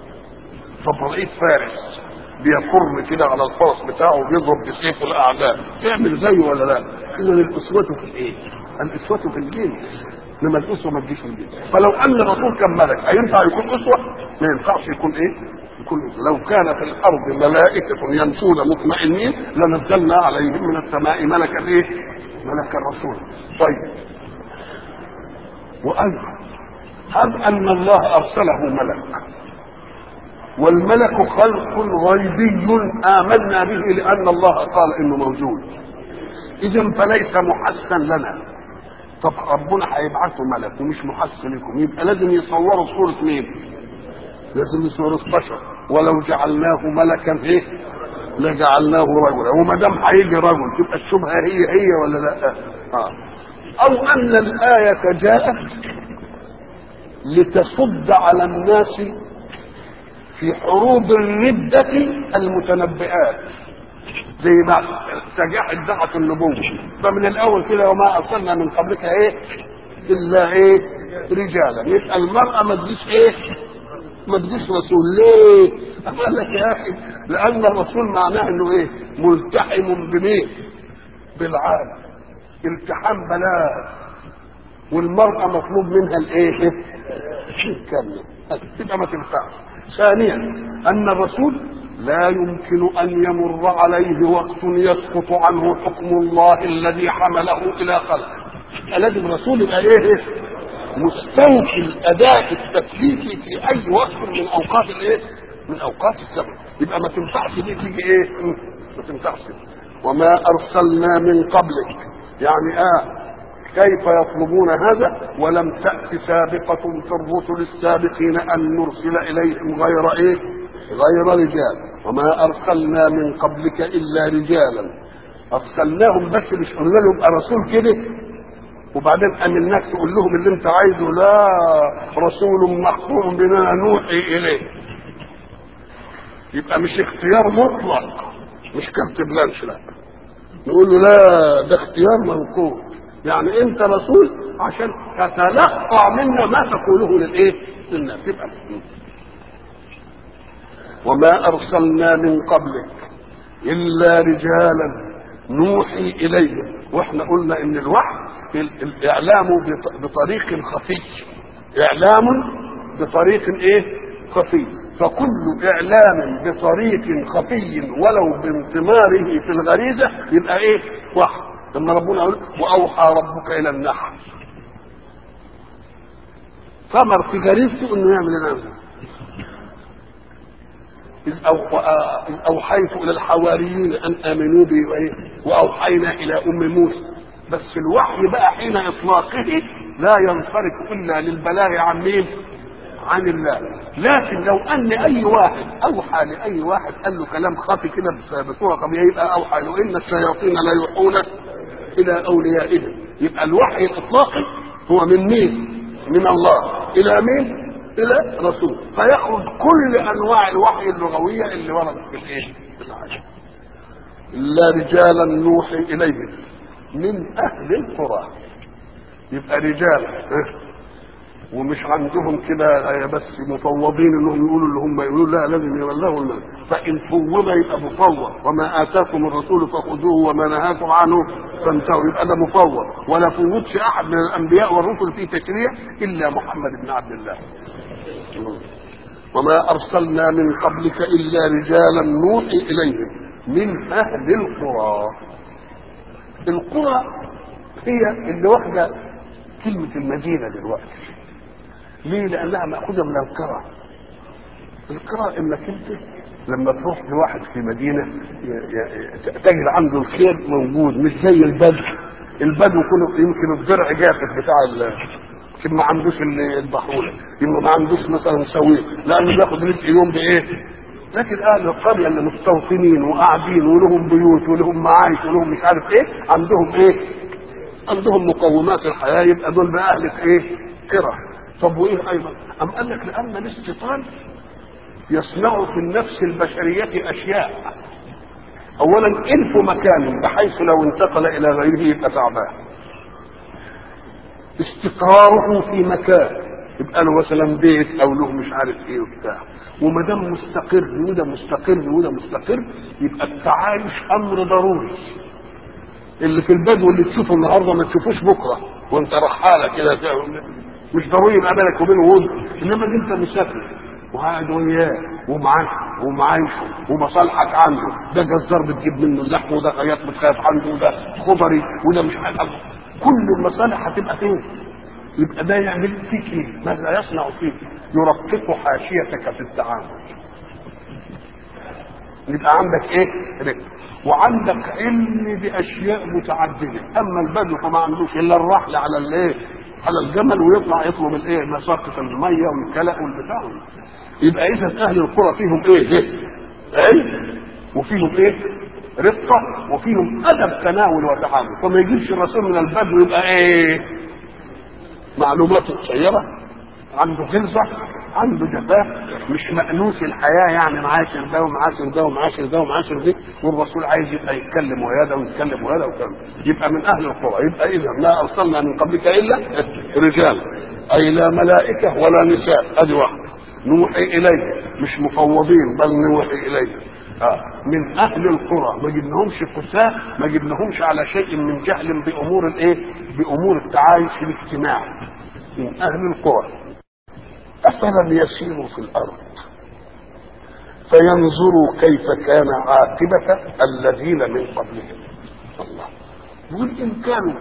طب رأيت فارس بيقر كده على الفرس بتاعه وبيضرب بسيفه الاعداء تعمل زيه ولا لا اذا الاسوه في الايه الاسوه في الجنس انما الاسوه ما تجيش في الجنس فلو ان الرسول كان ملك هينفع يكون اسوه ما ينفعش يكون ايه يكون أسوة. لو كان في الارض ملائكه يمشون مطمئنين لنزلنا عليهم من السماء ملكا ايه ملك الرسول طيب وايضا هب ان الله ارسله ملك والملك خلق غيبي آمنا به لأن الله قال إنه موجود إذا فليس محسن لنا طب ربنا هيبعثه ملك ومش محسن لكم يبقى لازم يصوروا صورة مين؟ لازم يصوروا بشر ولو جعلناه ملكا ايه؟ لجعلناه رجلا وما دام هيجي رجل تبقى الشبهه هي هي ولا لا؟ آه. أو أن الآية جاءت لتصد على الناس في حروب الردة المتنبئات زي ما سجاح ادعت النبوة فمن الأول كده وما أرسلنا من قبلك إيه إلا إيه رجالا يبقى المرأة ما تجيش ايه ما تجيش رسول ليه قال لك يا اخي لان الرسول معناه انه ايه ملتحم بمين بالعالم التحام بلاغ والمرأة مطلوب منها الايه الكلمة تبقى ما تنفعش ثانيا ان الرسول لا يمكن ان يمر عليه وقت يسقط عنه حكم الله الذي حمله الى خلقه لازم الرسول يبقى ايه مستوفي الاداء التكليفي في اي وقت من اوقات الايه من اوقات الزمن يبقى ما تنفعش دي تيجي ايه ما تنفعش وما ارسلنا من قبلك يعني اه كيف يطلبون هذا ولم تأت سابقة في الرسل السابقين أن نرسل إليهم غير إيه غير رجال وما أرسلنا من قبلك إلا رجالا أرسلناهم بس مش قلنا لهم رسول كده وبعدين أمناك تقول لهم اللي أنت عايزه لا رسول محكوم بما نوحي إليه يبقى مش اختيار مطلق مش كارت بلانش لا نقول له لا ده اختيار منقول يعني انت رسول عشان تتلقى منا ما تقوله للايه للناس يبقى وما ارسلنا من قبلك الا رجالا نوحي اليهم واحنا قلنا ان الوحي الاعلام بطريق خفي اعلام بطريق ايه خفي فكل اعلام بطريق خفي ولو بانطماره في الغريزه يبقى ايه وحي لما ربنا يقول واوحى ربك الى النحل ثمر في غريزته انه يعمل الامر إذ, أو... إذ أوحيت إلى الحواريين أن آمنوا بي وأوحينا إلى أم موسى بس الوحي بقى حين إطلاقه لا ينصرف إلا للبلاغ عن مين؟ عن الله لكن لو أن أي واحد أوحى لأي واحد قال له كلام خفي كده بصورة طبيعية يبقى أوحى له إن الشياطين لا يوحون الى اوليائهم يبقى الوحي الاطلاقي هو من مين من الله الى مين الى رسول فيخرج كل انواع الوحي اللغويه اللي وردت في الايه في العالم الا رجالا نوحي اليهم من اهل القرى يبقى رجال ومش عندهم كده بس مفوضين انهم يقولوا اللي هم يقولوا لا لازم يبلغوا الملك فان فوض يبقى مفوض وما اتاكم الرسول فخذوه وما نهاكم عنه فانتهوا يبقى ده مفوض ولا فوضش احد من الانبياء والرسل في تشريع الا محمد بن عبد الله وما ارسلنا من قبلك الا رجالا نوحي اليهم من اهل القرى القرى هي اللي واخده كلمه المدينه دلوقتي ليه؟ لأنها مأخوذة من القرى. القرى إنك أنت لما تروح لواحد في مدينة تجد عنده الخير موجود مش زي البدو. البدو كله يمكن الزرع جافف بتاع يمكن ما عندوش البحولة، يمكن ما عندوش مثلا سويق، لأنه بياخد رزق يوم بإيه؟ لكن أهل القرية اللي مستوطنين وقاعدين ولهم بيوت ولهم معايش ولهم مش عارف إيه، عندهم إيه؟ عندهم مقومات الحياة يبقى دول بقى أهل إيه؟ قرى. طب وايه ايضا ام قال لك لان الاستيطان يصنع في النفس البشريه اشياء اولا الف مكان بحيث لو انتقل الى غيره يبقى تعبان استقراره في مكان يبقى له مثلا بيت او له مش عارف ايه وبتاع وما دام مستقر وده مستقر وده مستقر يبقى التعايش امر ضروري اللي في البدو اللي تشوفه النهارده ما تشوفوش بكره وانت رحاله كده مش ضروري يبقى بينك وبينه ود انما انت مسافر وقاعد وياه ومعاه ومعايشه ومصالحك عنده ده جزار بتجيب منه اللحم وده خياط بتخاف عنده وده خضري وده مش عارف كل المصالح هتبقى فين؟ يبقى ده يعمل فيك ايه؟ ماذا يصنع فيك؟ يرقق حاشيتك في التعامل. يبقى عندك ايه؟ رق وعندك علم باشياء متعدده، اما البدو فما عندوش الا الرحل على الايه؟ على الجمل ويطلع يطلب الايه مساقط الميه والكلى والبتاع يبقى اذا اهل القرى فيهم ايه ايه علم وفيهم ايه رقه وفيهم ادب تناول وتعامل فما يجيبش الرسول من البدو يبقى ايه معلوماته قصيره عنده غلظه عنده جفاف مش مأنوس الحياة يعني معاشر ده ومعاشر ده ومعاشر ده ومعاشر ده والرسول عايز يبقى يتكلم ويا ده ويتكلم ويا ده ويتكلم يبقى من أهل القرى يبقى إذا ما أرسلنا من قبلك إلا رجال اي لا ملائكه ولا نساء ادي واحده نوحي اليه مش مفوضين بل نوحي اليه آه. من اهل القرى ما جبناهمش قساة ما جبناهمش على شيء من جهل بامور الايه بامور التعايش الاجتماعي من اهل القرى افلم يسيروا في الارض فينظروا كيف كان عاقبة الذين من قبلهم الله يقول إن كانوا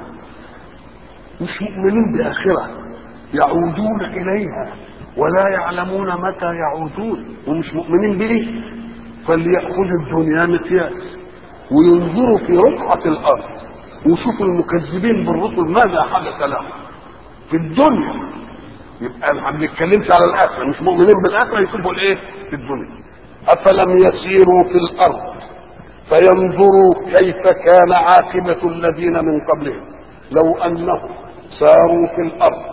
مش مؤمنين بآخرة يعودون إليها ولا يعلمون متى يعودون ومش مؤمنين به فليأخذوا الدنيا مقياس وينظروا في رقعة الأرض ويشوفوا المكذبين بالرسل ماذا حدث لهم في الدنيا يبقى ما بنتكلمش على الآخرة مش مؤمنين بالآخرة يشوفوا الإيه في الدنيا أفلم يسيروا في الأرض فينظروا كيف كان عاقبة الذين من قبلهم لو أنهم ساروا في الأرض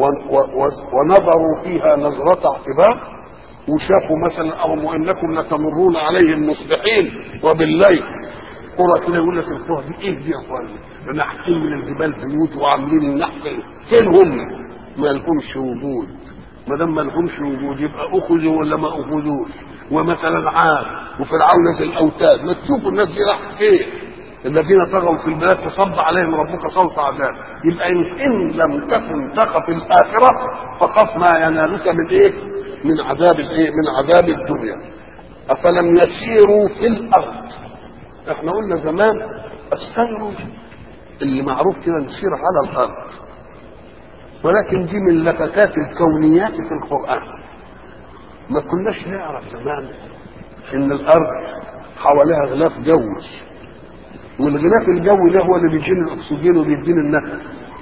ونظروا فيها نظرة اعتبار وشافوا مثلا أو إنكم لتمرون عليهم مصبحين وبالليل قرى كده يقول لك القرى دي ايه دي يا اخواني؟ نحتين من الجبال بيوت وعاملين النحت فين هم؟ ما لهمش وجود ما دام ما لهمش وجود يبقى اخذوا ولا ما اخذوش ومثلا عاد وفرعون ذي الاوتاد ما تشوفوا الناس دي راحت فين الذين طغوا في البلاد فصب عليهم ربك صوت عذاب يبقى ان, إن لم تكن تخف الاخره فخف ما ينالك من ايه؟ من عذاب الايه؟ من عذاب الدنيا افلم يسيروا في الارض احنا قلنا زمان السير اللي معروف كده نسير على الارض ولكن دي من لفتات الكونيات في القران ما كناش نعرف زمان ان الارض حواليها غلاف جوي والغلاف الجوي ده هو اللي بيدينا الاكسجين وبيدينا النفس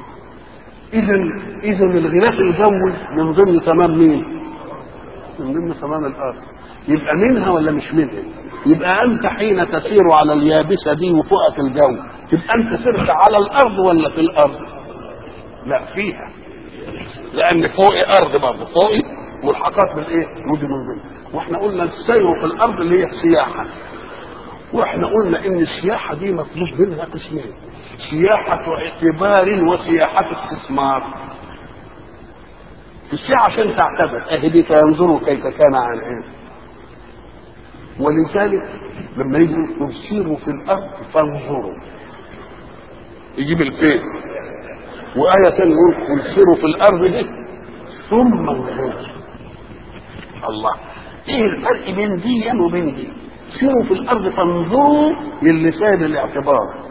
اذا اذا الغلاف الجوي من ضمن تمام مين من ضمن تمام الارض يبقى منها ولا مش منها يبقى انت حين تسير على اليابسه دي وفوقك الجو تبقى انت سرت على الارض ولا في الارض لا فيها لان فوقي ارض برضه فوقي ملحقات بالايه ودي من ضمن واحنا قلنا السير في الارض اللي هي السياحه واحنا قلنا ان السياحه دي مطلوب منها قسمين سياحه اعتبار وسياحه استثمار السياحه عشان تعتبر اهي دي فينظروا كيف كان عن ايه ولذلك لما يجي تسيروا في الارض فانظروا يجيب الفين وآية ثانية يقول قل سيروا في الأرض دي ثم انظروا الله ايه الفرق بين دي وبين دي سيروا في الارض فانظروا للسان الاعتبار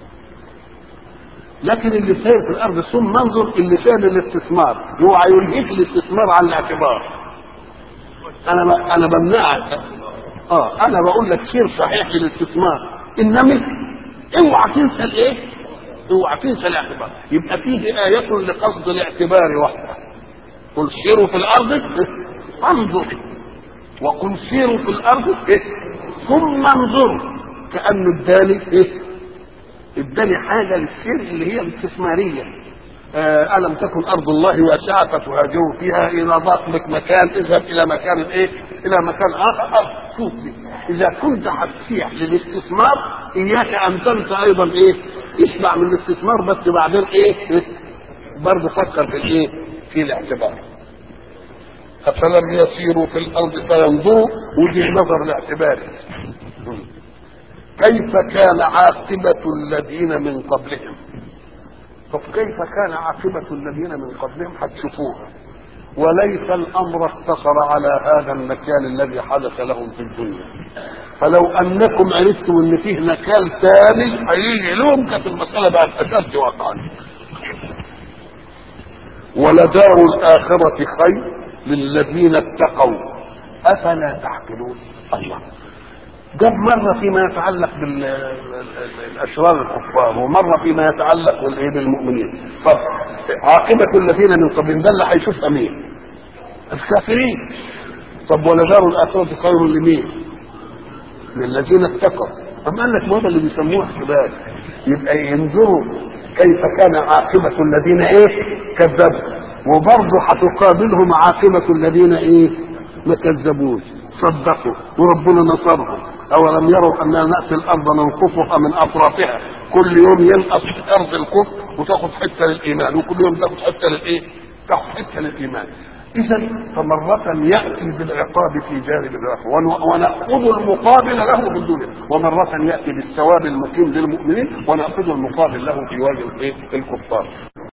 لكن اللي سير في الارض ثم انظر اللسان الاستثمار هو يلهيك الاستثمار عن الاعتبار انا ب... انا بمنعك اه انا بقول لك سير صحيح للاستثمار انما اوعى تنسى الايه؟ اوعى تنسى الاعتبار يبقى فيه آية لقصد الاعتبار وحده قل سيروا في الارض انظر وقل سيروا في الارض إيه؟ ثم انظروا كانه اداني ايه اداني حاجه للسير اللي هي الاستثماريه آه الم تكن ارض الله واسعه فتهاجروا فيها اذا ضاق بك مكان اذهب الى مكان ايه الى مكان اخر شوف دي. اذا كنت هتسيح للاستثمار اياك ان تنسى ايضا ايه اسمع من الاستثمار بس بعدين ايه, إيه؟ برضه فكر في الايه في الاعتبار أفلم يسيروا في الأرض فينظروا وجه نظر الاعتباري كيف كان عاقبة الذين من قبلهم طب كيف كان عاقبة الذين من قبلهم هتشوفوها وليس الأمر اقتصر على هذا المكان الذي حدث لهم في الدنيا فلو أنكم عرفتم أن فيه نكال ثاني هيجي لهم كانت المسألة بقت أشد وقعا ولدار الآخرة خير للذين اتقوا افلا تعقلون الله جاب مرة فيما يتعلق بالأشرار الكفار ومرة فيما يتعلق بالإيه بالمؤمنين طب عاقبة الذين من قبلهم ده اللي هيشوفها مين؟ الكافرين طب ولدار الآخرة خير لمين؟ للذين اتقوا أما قال لك ما اللي بيسموه احتبال يبقى ينظروا كيف كان عاقبة الذين إيه؟ كذبوا وبرضه هتقابلهم عاقبة الذين ايه ما كذبوش صدقوا وربنا نصرهم أولم يروا أننا نأتي الأرض ننقصها من أطرافها كل يوم ينقص أرض الكفر وتاخد حتة للإيمان وكل يوم تاخد حتة للإيه تاخد حته للايمان اذا فمرة يأتي بالعقاب في جانب الآخر ونأخذ المقابل له في الدنيا ومرة يأتي بالثواب المقيم للمؤمنين ونأخذ المقابل له في وجه الكفار